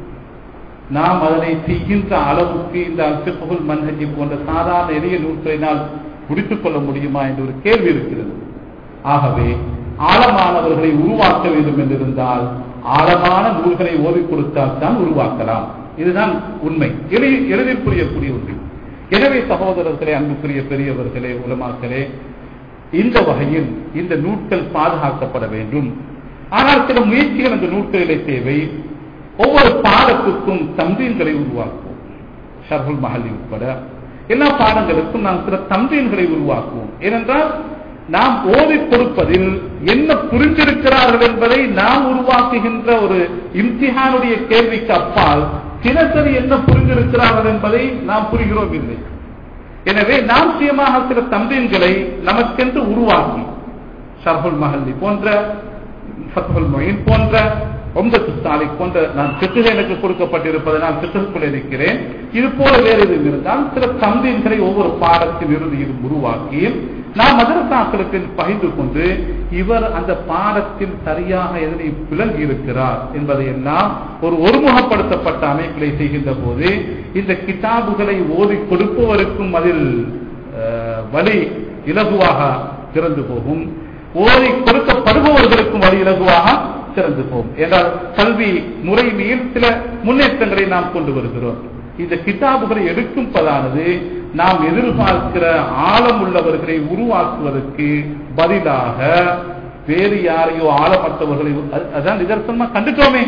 நாம் அதனை செய்கின்ற அளவுக்கு இந்த அல்பிப்புகள் மன்ஹஜி போன்ற சாதாரண எளிய நூல்களினால் முடித்துக் கொள்ள முடியுமா என்ற ஒரு கேள்வி இருக்கிறது ஆகவே ஆழமானவர்களை உருவாக்க வேண்டும் என்றிருந்தால் ஆழமான நூல்களை ஓதிக் கொடுத்தால் தான் உருவாக்கலாம் இதுதான் உண்மை எளி- எளிதில் புரியக்கூடிய உண்மை எனவே சகோதரர்களே அன்புக்குரிய பெரியவர்களே உலமாக்களே இந்த வகையில் இந்த நூட்கள் பாதுகாக்கப்பட வேண்டும் ஆனால் சில முயற்சிகள் அந்த நூட்களிலே தேவை ஒவ்வொரு பாடத்துக்கும் தம்பீன்களை உருவாக்குவோம் ஷர்ஹுல் மஹல்லி உட்பட எல்லா பாடங்களுக்கும் நாம் சில தம்பீன்களை உருவாக்குவோம் ஏனென்றால் நாம் ஓதிக் கொடுப்பதில் என்ன புரிந்திருக்கிறார்கள் என்பதை நாம் உருவாக்குகின்ற ஒரு இம்திஹானுடைய கேள்விக்கு அப்பால் தினசரி என்ன புரிந்திருக்கிறார்கள் என்பதை நாம் புரிகிறோம் இல்லை எனவே நாம் சுயமாக சில தம்பீன்களை நமக்கென்று உருவாக்கி ஷர்ஹுல் மஹல்லி போன்ற ஃபத்ஹுல் மொயின் போன்ற ஒன்பது சாலிக் போன்ற நான் பித்துக எனக்கு கொடுக்கப்பட்டிருப்பதை நான் பித்துக்குள் இருக்கிறேன் இது போல வேறு எதுவும் இருந்தால் சில தம்பீன்களை ஒவ்வொரு பாடத்தின் இறுதியிலும் உருவாக்கி நாம் மதரசாக்களுக்கு பகிர்ந்து கொண்டு இவர் அந்த பாடத்தில் சரியாக எதனை விளங்கி இருக்கிறார் என்பதை எல்லாம் ஒரு ஒருமுகப்படுத்தப்பட்ட அமைப்பிலை செய்கின்ற போது இந்த கிதாபுகளை ஓதி கொடுப்பவருக்கும் அதில் அஹ், வழி இலகுவாக திறந்து போகும் ஓதி கொடுக்கப்படுபவர்களுக்கும் வழி இலகுவாக திறந்து போகும் என்றால் கல்வி முறைமையில் சில முன்னேற்றங்களை நாம் கொண்டு வருகிறோம் இந்த கிதாபுகளை எடுக்கும் பதானது நாம் எதிர்பார்க்கிற ஆழம் உள்ளவர்களை உருவாக்குவதற்கு பதிலாக வேறு யாரையோ ஆழமற்றவர்களை அது- அதான் நிதர்சனமா கண்டுட்டோமே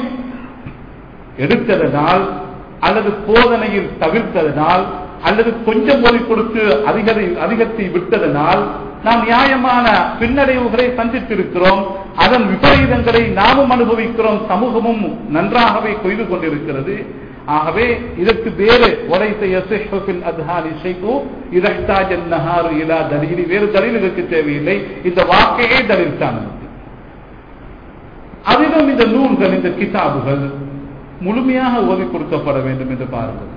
எடுத்ததனால் அல்லது போதனையில் தவிர்த்ததனால் அல்லது கொஞ்சம் ஓதி கொடுத்து அதிக அதிகத்தை விட்டதனால் நாம் நியாயமான பின்னடைவுகளை சந்தித்திருக்கிறோம் அதன் விபரீதங்களை நாமும் அனுபவிக்கிறோம் சமூகமும் நன்றாகவே கொய்து கொண்டிருக்கிறது ஆகவே இதற்கு வேறு உரைத்த யசிஹுல் அத்ஹானி ஷைகு இதஹ்தாஜ் நஹாரு இலா தலீலி வேறு தலீல் இதற்கு தேவையில்லை இந்த வாக்கையே தலீல் தான் நமக்கு அதிலும் இந்த நூல்கள் இந்த கிதாபுகள் முழுமையாக ஓதி கொடுக்கப்பட வேண்டும் என்று பாருங்கள்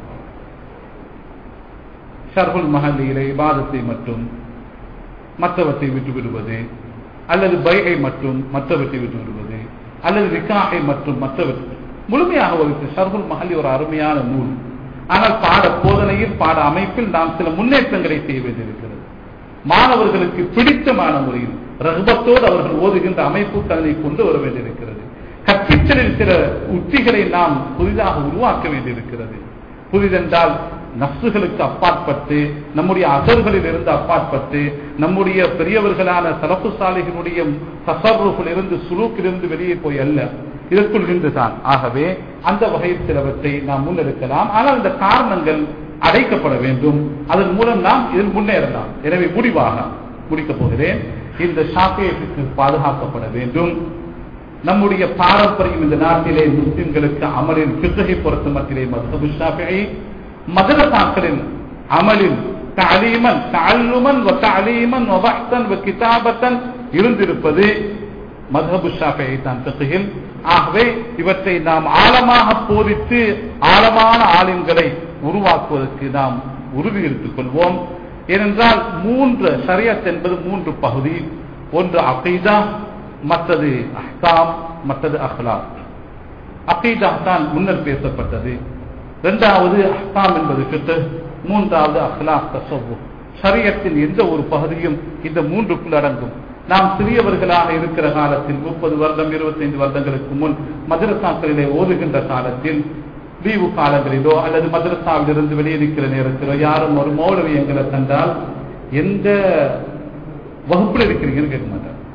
ஷர்ஹுல் மஹல்லியிலே இபாதத்தை மட்டும் மற்றவற்றை விட்டு விடுவது அல்லது பைகை மற்றும் மற்றவற்றை விட்டு விடுவது அல்லது விகாகை மற்றும் மற்றவற்றை முழுமையாக ஒரு ஷர்ஹுல் மஹல்லி ஒரு அருமையான நூல் ஆனால் பாட போதனையில் பாட அமைப்பில் நாம் சில முன்னேற்றங்களை செய்ய வேண்டியிருக்கிறது மாணவர்களுக்கு பிடித்தமான முறையில் ரகுபத்தோடு அவர்கள் ஓதுகின்ற அமைப்பு அதனை கொண்டு வர வேண்டியிருக்கிறது கற்பித்தலில் சில உத்திகளை நாம் புதிதாக உருவாக்க வேண்டியிருக்கிறது புதிதென்றால் நப்சுகளுக்கு அப்பாற்பட்டு நம்முடைய அசர்களில் இருந்து அப்பாற்பட்டு நம்முடைய பெரியவர்களான சரப்பு சாலைகளுடைய தசர்ருகள் இருந்து சுலூக்கிலிருந்து வெளியே போய் அல்ல இதற்குள் நின்றுதான் ஆகவே அந்த வகையில் சிலவற்றை நாம் முன்னெடுக்கலாம் ஆனால் இந்த காரணங்கள் அடைக்கப்பட வேண்டும் அதன் மூலம் நாம் இதில் முன்னேறலாம் எனவே முடிவாக முடிக்கப் போகிறேன் இந்த ஷாஃபியத்துக்கு பாதுகாக்கப்பட வேண்டும் நம்முடைய பாரம்பரியம் இந்த நாட்டிலே முஸ்லிம்களுக்கு அமலில் பித்தகை பொறுத்த மத்திலே மதுஹபு ஷாஃபியை மதரசாக்களில் அமலில் தாலீமன் தாலுமன் வ தாலீமன் வ பஹ்தன் வ கிதாபத்தன் இருந்திருப்பது மதுஹபு ஷாஃபியை தான் பித்தகில் ஆகவே இவற்றை நாம் ஆழமாக போதித்து ஆழமான ஆளுங்களை உருவாக்குவதற்கு நாம் உறுதி எடுத்துக் கொள்வோம் ஏனென்றால் மூன்று ஷரியத் என்பது மூன்று பகுதி ஒன்று அகைதா மற்றது அஹ்காம் மற்றது அஹ்லாக் அகீதா தான் முன்னர் பேசப்பட்டது இரண்டாவது அஹ்காம் என்பது ஃபிக்ஹ் மூன்றாவது அஹ்லாக் தசவ்வு ஷரியத்தின் எந்த ஒரு பகுதியும் இந்த மூன்றுக்குள் அடங்கும் நாம் சிறியவர்களாக இருக்கிற காலத்தில் முப்பது வருடம் இருபத்தைந்து வருடங்களுக்கு முன் மதரசாக்களிலே ஓதுகின்ற காலத்தில் லீவு காலங்களிலோ அல்லது மதரசாவிலிருந்து வெளியிருக்கிற நேரத்திலோ யாரும் ஒரு மௌலவி எங்களை கண்டால் எந்த வகுப்பில் இருக்கிறீங்கன்னு கேட்க மாட்டார்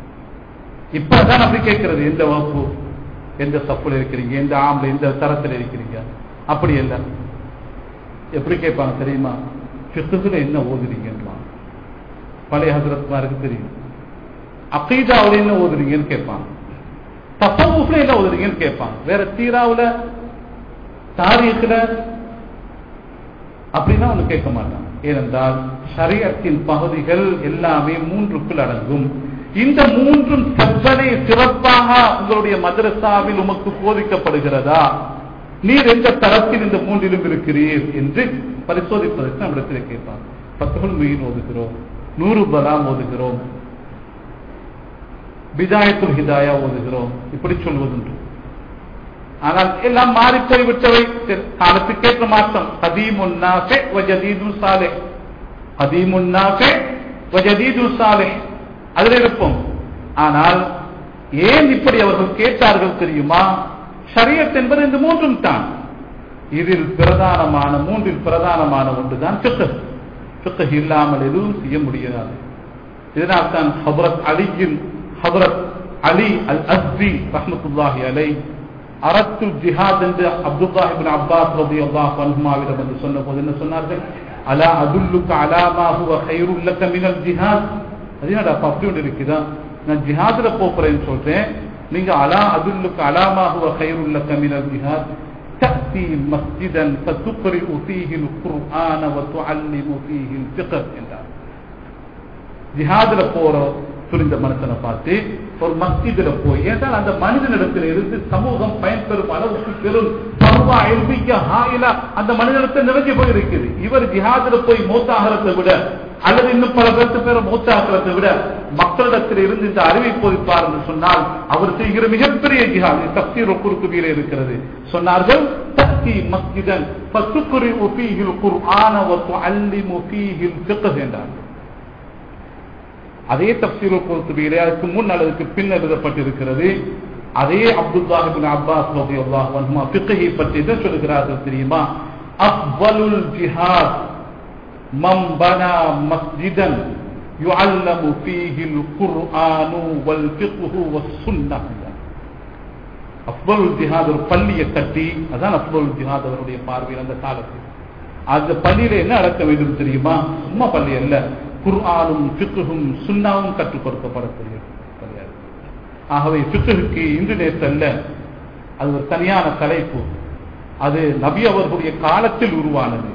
இப்பதான் அப்படி கேட்கிறது எந்த வகுப்பு எந்த சப்புல இருக்கிறீங்க எந்த ஆம்பளை எந்த தரத்தில் இருக்கிறீங்க அப்படி இல்ல எப்படி கேட்பாங்க தெரியுமா சித்துக்குல என்ன ஓதுறீங்கன்றான் பழைய ஹசரத்மாருக்கு தெரியும் அக்கீதாவில் என்ன ஓதுறீங்கன்னு கேட்பாங்க தப்பவுல என்ன ஓதுறீங்கன்னு கேட்பாங்க வேற தீராவுல தாரியத்துல அப்படின்னா ஒண்ணு கேட்க மாட்டான் ஏனென்றால் ஷரியத்தின் பகுதிகள் எல்லாமே மூன்றுக்குள் அடங்கும் இந்த மூன்றும் செவ்வனை சிறப்பாக உங்களுடைய மதரசாவில் உமக்கு போதிக்கப்படுகிறதா நீர் எந்த தரத்தில் இந்த மூன்றிலும் இருக்கிறீர் என்று பரிசோதிப்பதற்கு நம்மிடத்தில் கேட்பாங்க பத்துகள் மீன் ஓதுகிறோம் நூறு பலாம் ஓதுகிறோம் பிதாயத்துல் ஹிதாயா ஓதுகிறோம் இப்படி சொல்வதுண்டு ஆனால் எல்லாம் மாறி போய்விட்டவை காலத்துக்கேற்ற மாற்றம் கதீமுன்னாஃபே வஜதீது சாலே கதீமுன்னாஃபே வஜதீது சாலே அதில் இருப்போம் ஆனால் ஏன் இப்படி அவர்கள் கேட்டார்கள் தெரியுமா ஷரியத் என்பது இந்த மூன்றும் தான் இதில் பிரதானமான மூன்றில் பிரதானமான ஒன்றுதான் பித்தர் பித்தர் இல்லாமல் எதுவும் செய்ய முடியாது இதனால் தான் ஹபரத் அலியின் ஹபரத் அலி அல் அஸ்தி ரஹமத்துல்லாஹி அலை அரத்து ஜிஹாத் என்று அப்துல்லாஹிபின் அப்பாஸ் ரபி அல்லாஹ் அன்ஹுமாவிடம் வந்து சொன்ன போது என்ன சொன்னார்கள் அலா அதுல்லுக்கு அலாமா ஹுவ ஹைருல்லக்க மினல் ஜிஹாத் அது என்னடா அப்ப அப்படி ஒன்று இருக்குதா நான் ஜிஹாதுல போறேன்னு சொல்றேன் நீங்க அலா அதுல்லுக்கு அலாமா ஹுவ ஹைருல்லக்க மினல் ஜிஹாத் تأتي مسجدا فتقرئ فيه القرآن وتعلم فيه الفقه என்றார் ஜிஹாதுல போற புரிந்த மனுஷனை பார்த்து ஒரு மஸ்ஜிதுல போய் ஏன்னால் அந்த மனிதனிடத்தில் இருந்து சமூகம் பயன்பெறும் அளவுக்கு பெரும் சமூக எழுப்பிக்க ஹாயிலா அந்த மனிதனிடத்தில் நிறைஞ்சு போய் இருக்குது இவர் ஜிஹாதுல போய் மூத்தாகிறதை விட அல்லது இன்னும் பல பேருக்கு பேரை மூத்தாகிறதை விட மக்களிடத்தில் இருந்து இந்த அறிவை போதிப்பார் என்று சொன்னால் அவர் செய்கிற மிகப்பெரிய ஜிஹாத் தப்சீர் குறுக்குவியில இருக்கிறது சொன்னார்கள் தத்தி மஸ்ஜிதன் பத்துக்குறி உபீகில் குர்ஆன வத்து அல்லிமு ஃபீஹில் ஃபிக்ஹ் என்றார்கள் அதே தப்சீரோ பொறுத்துவிலே அதுக்கு முன் அல்லதுக்கு பின் எழுதப்பட்டிருக்கிறது அதே அப்துல்லாஹிபின் அப்பாஸ் ரபி அல்லாஹ் வன்மா பிக்கஹை பற்றி என்ன சொல்கிறார்கள் தெரியுமா அஃபலுல் ஜிஹாத் மம் பனா மஸ்ஜிதன் يعلم فيه القرآن والفقه والسنة அஃபலுல் ஜிஹாத் ஒரு பள்ளியை கட்டி அதான் அஃபலுல் ஜிஹாத் அவருடைய பார்வையில் அந்த காலத்தில் அந்த பள்ளியில என்ன அடக்க வேண்டும் தெரியுமா சும்மா பள்ளி அல்ல குர்ஆனும் பிக்குகும் சுண்ணாவும் கற்றுக் கொடுக்கப்படக்கூடிய ஆகவே பிக்குக்கு இன்று நேற்று அல்ல அது ஒரு தனியான தலைப்பு அது நபி அவர்களுடைய காலத்தில் உருவானது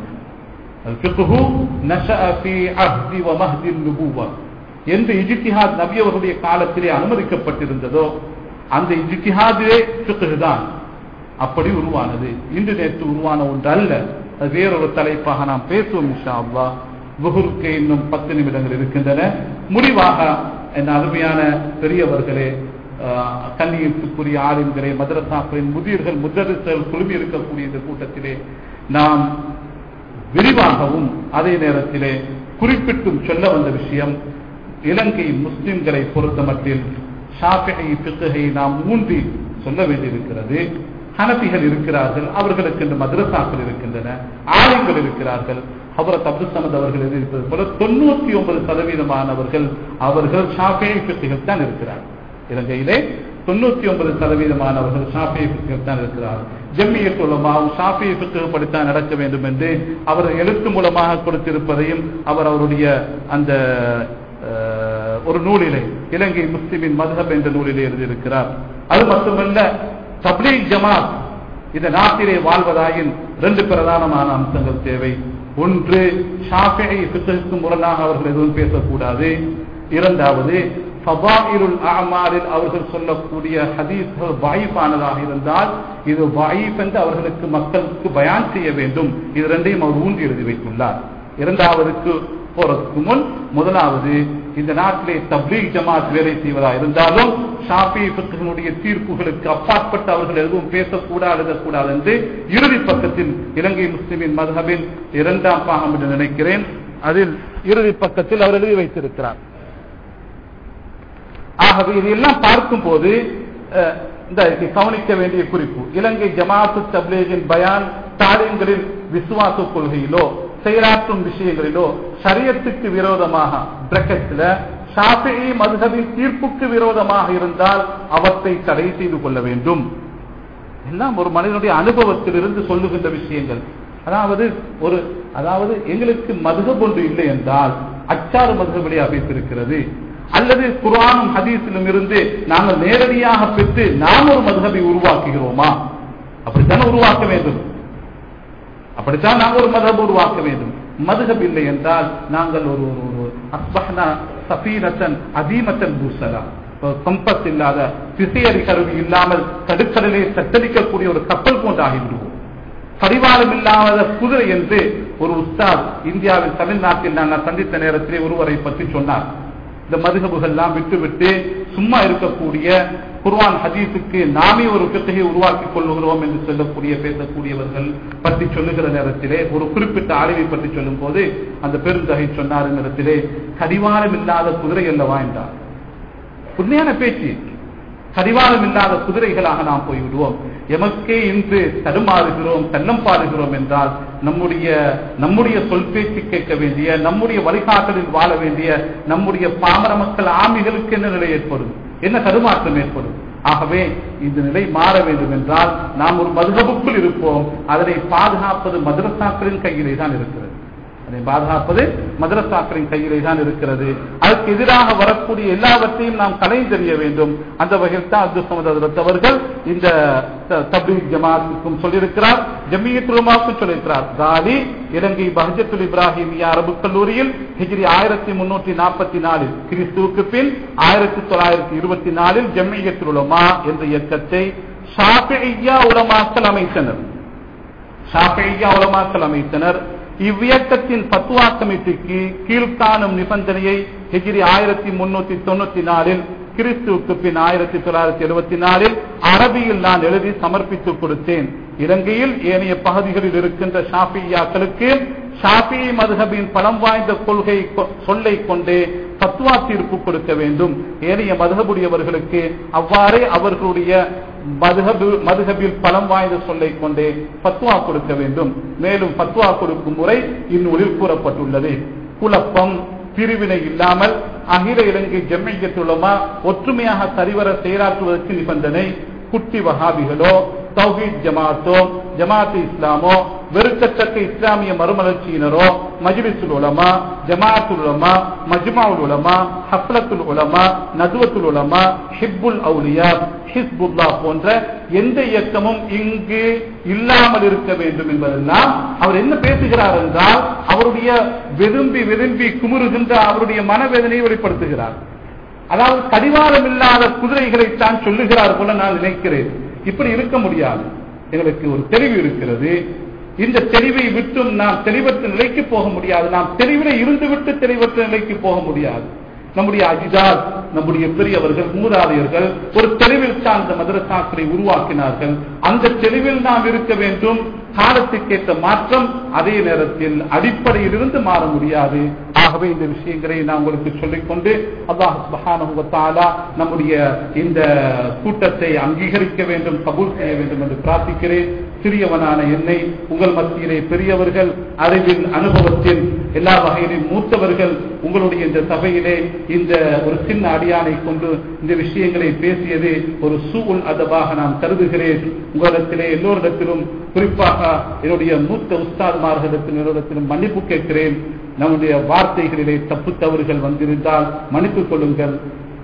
எந்த இஜித்திஹாத் நபி அவர்களுடைய காலத்திலே அனுமதிக்கப்பட்டிருந்ததோ அந்த இஜித்திஹாதே பிக்கு தான் அப்படி உருவானது இன்று நேற்று உருவான ஒன்று அல்ல அது வேறொரு தலைப்பாக நாம் பேசுவோம் இன்ஷா அல்லா குஹருக்கு இன்னும் பத்து நிமிடங்கள் இருக்கின்றன முடிவாக என் அருமையான பெரியவர்களே கண்ணியத்துக்குரிய ஆளுங்களே மதரசாக்களின் முதியர்கள் முதலிசர்கள் குழுமி இருக்கக்கூடிய இந்த கூட்டத்திலே நாம் விரிவாகவும் அதே நேரத்திலே குறிப்பிட்டும் சொல்ல வந்த விஷயம் இலங்கை முஸ்லிம்களை பொறுத்தமட்டில் ஷாஃபிகை பித்தகை நாம் ஊன்றி சொல்ல வேண்டியிருக்கிறது ஹனபிகள் இருக்கிறார்கள் அவர்களுக்கு இந்த மதரசாக்கள் இருக்கின்றன ஆலயங்கள் இருக்கிறார்கள் ஹபரத் அப்துல் சமத் அவர்கள் இருப்பது போல தொண்ணூத்தி ஒன்பது சதவீதமானவர்கள் அவர்கள் ஷாஃபியை பித்துகள் தான் இருக்கிறார்கள் இலங்கையிலே தொண்ணூத்தி ஒன்பது சதவீதமானவர்கள் ஷாஃபியை பித்துகள் தான் இருக்கிறார்கள் ஜம்மியத் மூலமாகவும் ஷாஃபியை பித்துகள் படித்தான் நடக்க வேண்டும் என்று அவர் எழுத்து மூலமாக கொடுத்திருப்பதையும் அவர் அவருடைய அந்த ஒரு நூலிலே இலங்கை முஸ்லிமின் மதுஹப் என்ற நூலிலே எழுதியிருக்கிறார் அது மட்டுமல்ல தப்லீக் ஜமாத் இந்த நாட்டிலே வாழ்வதாயின் ரெண்டு பிரதானமான அம்சங்கள் தேவை ஒன்று ஷாஃபியை பித்தகுக்கு முரணாக அவர்கள் எதுவும் பேசக்கூடாது இரண்டாவது ஃபபாயிலுல் அமாலில் அவர்கள் சொல்லக்கூடிய ஹதீஸ்கள் வாயிஃபானதாக இருந்தால் இது வாயிஃப் என்று அவர்களுக்கு மக்களுக்கு பயான் செய்ய வேண்டும் இது ரெண்டையும் அவர் ஊன்றி எழுதி வைத்துள்ளார் இரண்டாவதுக்கு போறதுக்கு முன் முதலாவது இந்த நாட்டிலே தப்லீக் ஜமாத் வேலை செய்வதா இருந்தாலும் ஷாஃபி பித்தகனுடைய தீர்ப்புகளுக்கு அப்பாற்பட்டு அவர்கள் எதுவும் பேசக்கூடாது எழுதக்கூடாது என்று இறுதி பக்கத்தில் இலங்கை முஸ்லிமின் மதுஹபின் இரண்டாம் பாகம் என்று நினைக்கிறேன் அதில் இறுதி பக்கத்தில் அவர் எழுதி வைத்திருக்கிறார் ஆகவே இதையெல்லாம் பார்க்கும் போது இந்த கவனிக்க வேண்டிய குறிப்பு இலங்கை ஜமாத்து தப்லீகின் பயான் தாலிம்களின் விசுவாச கொள்கையிலோ செயலாற்றும் விஷயங்களிலோ சரியத்துக்கு விரோதமாக பிரக்கத்தில் ஷாஃபிஈ மதுஹபின் தீர்ப்புக்கு விரோதமாக இருந்தால் அவற்றை தடை செய்து கொள்ள வேண்டும் எல்லாம் ஒரு மனிதனுடைய அனுபவத்திலிருந்து சொல்லுகின்ற விஷயங்கள் அதாவது ஒரு அதாவது எங்களுக்கு மதுகப் ஒன்று இல்லை என்றால் அச்சாறு மதுகபடி அமைத்திருக்கிறது அல்லது குர்ஆனும் ஹதீஸிலும் இருந்து நாங்கள் நேரடியாக பெற்று நாம் ஒரு மதுகபை உருவாக்குகிறோமா அப்படித்தானே உருவாக்க வேண்டும் அப்படித்தான் நாங்கள் ஒரு மதம் உருவாக்க வேண்டும் மதுகப் இல்லை என்றால் நாங்கள் ஒரு ஒரு ஒரு அஸ்பஹ்னா சஃபீனத்தன் அதீமத்தன் பூசலா கம்பஸ் இல்லாத திசையறி கருவி இல்லாமல் தடுக்கடலை தத்தளிக்கக்கூடிய ஒரு கப்பல் போன்று ஆகிவிடுவோம் பரிவாரம் இல்லாத குதிரை என்று ஒரு உஸ்தாத் இந்தியாவில் தமிழ்நாட்டில் நாங்கள் சந்தித்த நேரத்திலே ஒருவரை பற்றி சொன்னார் இந்த மதுகபுகள்லாம் விட்டுவிட்டு சும்மா இருக்கக்கூடிய குர்ஆன் ஹதீஸுக்கு நாமே ஒரு பித்தகையை உருவாக்கிக் கொள்ளுகிறோம் என்று சொல்லக்கூடிய பேசக்கூடியவர்கள் பற்றி சொல்லுகிற நேரத்திலே ஒரு குறிப்பிட்ட அறிவை பற்றி சொல்லும் போது அந்த பெருந்தகை சொன்னார் நேரத்திலே கடிவாரம் இல்லாத குதிரை அல்லவா என்றார் உண்மையான பேச்சு கடிவாளம் இல்லாத குதிரைகளாக நாம் போய்விடுவோம் எமக்கே இன்று தடுமாறுகிறோம் தன்னம் பாடுகிறோம் என்றால் நம்முடைய நம்முடைய சொல் பேச்சு கேட்க வேண்டிய நம்முடைய வழிகாட்டலில் வாழ வேண்டிய நம்முடைய பாமர மக்கள் ஆமிகளுக்கு என்ன நிலை ஏற்படும் என்ன தடுமாற்றம் ஏற்படும் ஆகவே இந்த நிலை மாற வேண்டும் என்றால் நாம் ஒரு மதுகபுக்குள் இருப்போம் அதனை பாதுகாப்பது மதரசாக்களின் கையிலே தான் இருக்கிறது அதை பாதுகாப்பது மதரசாக்களின் கையிலே தான் இருக்கிறது அதற்கு எதிராக வரக்கூடிய எல்லாவற்றையும் நாம் கலைந்தெறிய வேண்டும் அந்த வகையில் தான் அப்துல் சமத் ஹசரத் அவர்கள் இந்த தப்லீக் ஜமாத்துக்கும் சொல்லியிருக்கிறார் ஜமியத்துலமாவுக்கும் சொல்லியிருக்கிறார் காலி இலங்கை பஹஜத்துல் இப்ராஹிமியா அரபு கல்லூரியில் ஹிஜ்ரி ஆயிரத்தி முன்னூற்றி நாற்பத்தி நாலில் கிறிஸ்துவுக்கு பின் ஆயிரத்தி தொள்ளாயிரத்தி இருபத்தி நாலில் ஜம்மியத்துல் உலமா என்ற இயக்கத்தை ஷாஃபியா உலமாக்கள் அமைத்தனர் ஷாஃபியா உலமாக்கள் அமைத்தனர் இவ்வியக்கத்தின் பத்துவா கமிட்டிக்கு கீழ்காணும் நிபந்தனையை ஹிஜ்ரி ஆயிரத்தி முன்னூத்தி தொண்ணூத்தி நாலில் கிறிஸ்துவுக்கு பின் ஆயிரத்தி தொள்ளாயிரத்தி எழுபத்தி நாலில் அரபியில் நான் எழுதி சமர்ப்பித்து கொடுத்தேன் இலங்கையில் ஏனைய பகுதிகளில் இருக்கின்ற ஷாஃபியாக்களுக்கு ஷாஃபி மதுஹபின் பலம் வாய்ந்த கொள்கை சொல்லை கொண்டே பத்வா தீர்ப்பு கொடுக்க வேண்டும் ஏனைய மதுகபுடையவர்களுக்கு அவ்வாறே அவர்களுடைய மதுஹபு மதுஹபில் பலம் வாய்ந்த சொல்லை கொண்டே பத்வா கொடுக்க வேண்டும் மேலும் பத்வா கொடுக்கும் முறை இந்நூலில் கூறப்பட்டுள்ளது குழப்பம் பிரிவினை இல்லாமல் அகில இலங்கை ஜம்மையத்துள்ளமா ஒற்றுமையாக சரிவர செயலாற்றுவதற்கு நிபந்தனை குட்டி வகாபிகளோ தௌஹீத் ஜமாத்தோ ஜமாத் இஸ்லாமோ வெறுக்கத்தக்க இஸ்லாமிய மறுமலர்ச்சியினரோ மஜ்லிசுல் உலமா ஜமாத்துல் உலமா மஜ்மாவுல் உலமா ஹப்லத்துல் உலமா நதுவத்துல் உலமா ஹிப்புல் அவுலியா ஹிஸ்புல்லா போன்ற எந்த இயக்கமும் இங்கு இல்லாமல் இருக்க வேண்டும் என்பதெல்லாம் அவர் என்ன பேசுகிறார் என்றால் அவருடைய விரும்பி விரும்பி குமுறுகின்ற அவருடைய மனவேதனையை வெளிப்படுத்துகிறார் அதாவது கடிவாளம் இல்லாத குதிரைகளைத்தான் சொல்லுகிறார் போல நான் நினைக்கிறேன் இப்படி இருக்க முடியாது எங்களுக்கு ஒரு தெளிவு இருக்கிறது இந்த தெளிவை விட்டும் நாம் தெளிவற்ற நிலைக்கு போக முடியாது நாம் தெளிவில இருந்துவிட்டு தெளிவற்ற நிலைக்கு போக முடியாது நம்முடைய அஜிதாத் நம்முடைய பெரியவர்கள் மூதாதையர்கள் ஒரு தெளிவில் சார்ந்த மதரசாக்களை உருவாக்கினார்கள் அந்த தெளிவில் நாம் இருக்க வேண்டும் காலத்துக்கேற்ற மாற்றம் அதே நேரத்தில் அடிப்படையில் இருந்து மாற முடியாது ஆகவே இந்த விஷயங்களை நான் உங்களுக்கு சொல்லிக்கொண்டு அல்லாஹ் சுபஹானுவத்தாலா நம்முடைய இந்த கூட்டத்தை அங்கீகரிக்க வேண்டும் கபூல் செய்ய வேண்டும் என்று பிரார்த்திக்கிறேன் சிறியவனான என்னை உங்கள் மத்தியிலே பெரியவர்கள் அறிவில் அனுபவத்தில் எல்லா வகையிலும் மூத்தவர்கள் உங்களுடைய இந்த சபையிலே இந்த ஒரு சின்ன அடியானை கொண்டு இந்த விஷயங்களை பேசியது ஒரு சூழல் அதவாக நான் கருதுகிறேன் உங்களிடத்திலே எல்லோரிடத்திலும் குறிப்பாக என்னுடைய மூத்த உஸ்தாத்மார்களிடத்திலும் எல்லோரிடத்திலும் மன்னிப்பு கேட்கிறேன் நம்முடைய வார்த்தைகளிலே தப்பு தவறுகள் வந்திருந்தால் மன்னித்துக் கொள்ளுங்கள்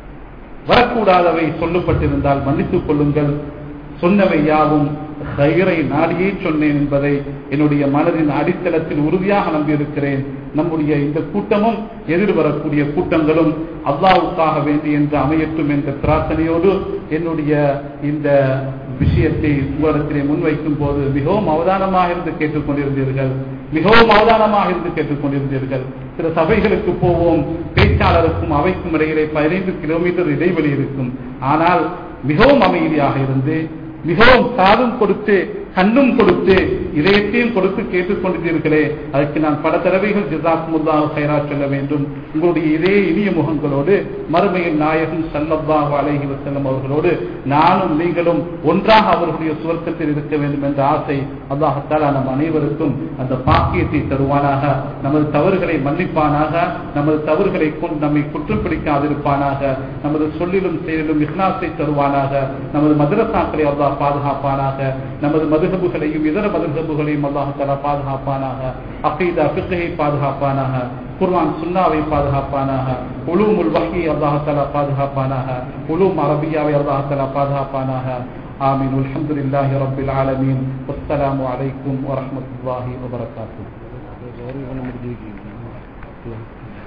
வரக்கூடாதவை சொல்லப்பட்டிருந்தால் மன்னித்துக் கொள்ளுங்கள் சொன்னவை யாவும் கயிறை நாடியே சொன்னேன் என்பதை என்னுடைய மனதின் அடித்தளத்தில் உறுதியாக நம்பியிருக்கிறேன் நம்முடைய இந்த கூட்டமும் எதிர்வரக்கூடிய கூட்டங்களும் அல்லாவுக்காக வேண்டி என்று அமையட்டும் என்ற பிரார்த்தனையோடு என்னுடைய இந்த விஷயத்தை உங்களிடத்திலே முன்வைக்கும் போது மிகவும் அவதானமாக இருந்து கேட்டுக்கொண்டிருந்தீர்கள் மிகவும் அவதானமாக இருந்து கேட்டுக்கொண்டிருந்தீர்கள் சில சபைகளுக்கு போவோம் பேச்சாளருக்கும் அவைக்கும் இடையிலே பதினைந்து கிலோமீட்டர் இடைவெளி இருக்கும் ஆனால் மிகவும் அமைதியாக இருந்து மிகவும் சாதம் கொடுத்து கண்ணும் கொடுத்து இதயத்தையும் கொடுத்து கேட்டுக் கொண்டிருக்கிறீர்களே அதற்கு நான் பல தடவைகள் ஜிசாக்குமுல்லாஹ் ஹைரா சொல்ல வேண்டும் உங்களுடைய இதே இனிய முகங்களோடு மறுமையில் நாயகம் சல்லல்லாஹு அலைஹி வஸல்லம் அவர்களோடு நானும் நீங்களும் ஒன்றாக அவர்களுடைய சுவர்க்கத்தில் இருக்க வேண்டும் என்ற ஆசை அல்லாஹத்தாலா நம் அனைவருக்கும் அந்த பாக்கியத்தை தருவானாக நமது தவறுகளை மன்னிப்பானாக நமது தவறுகளை கொண்டு நம்மை குற்றம் பிடிக்காதிருப்பானாக நமது சொல்லிலும் செயலிலும் இஹ்லாஸை தருவானாக நமது மதரசாக்களை அல்லாஹ் பாதுகாப்பானாக நமது மதுகபுகளையும் இதர மதுகபுகளையும் அல்லாஹாலா பாதுகாப்பானாக அகீதா ஃபிக்ஹை பாதுகாப்பானாக குர்ஆன் சுன்னாவை பாதுகாப்பானாக உலூமுல் வஹி அல்லாஹாலா பாதுகாப்பானாக உலூம் அரபியாவை அல்லாஹாலா பாதுகாப்பானாக آمين والحمد لله رب العالمين والسلام عليكم ورحمة الله وبركاته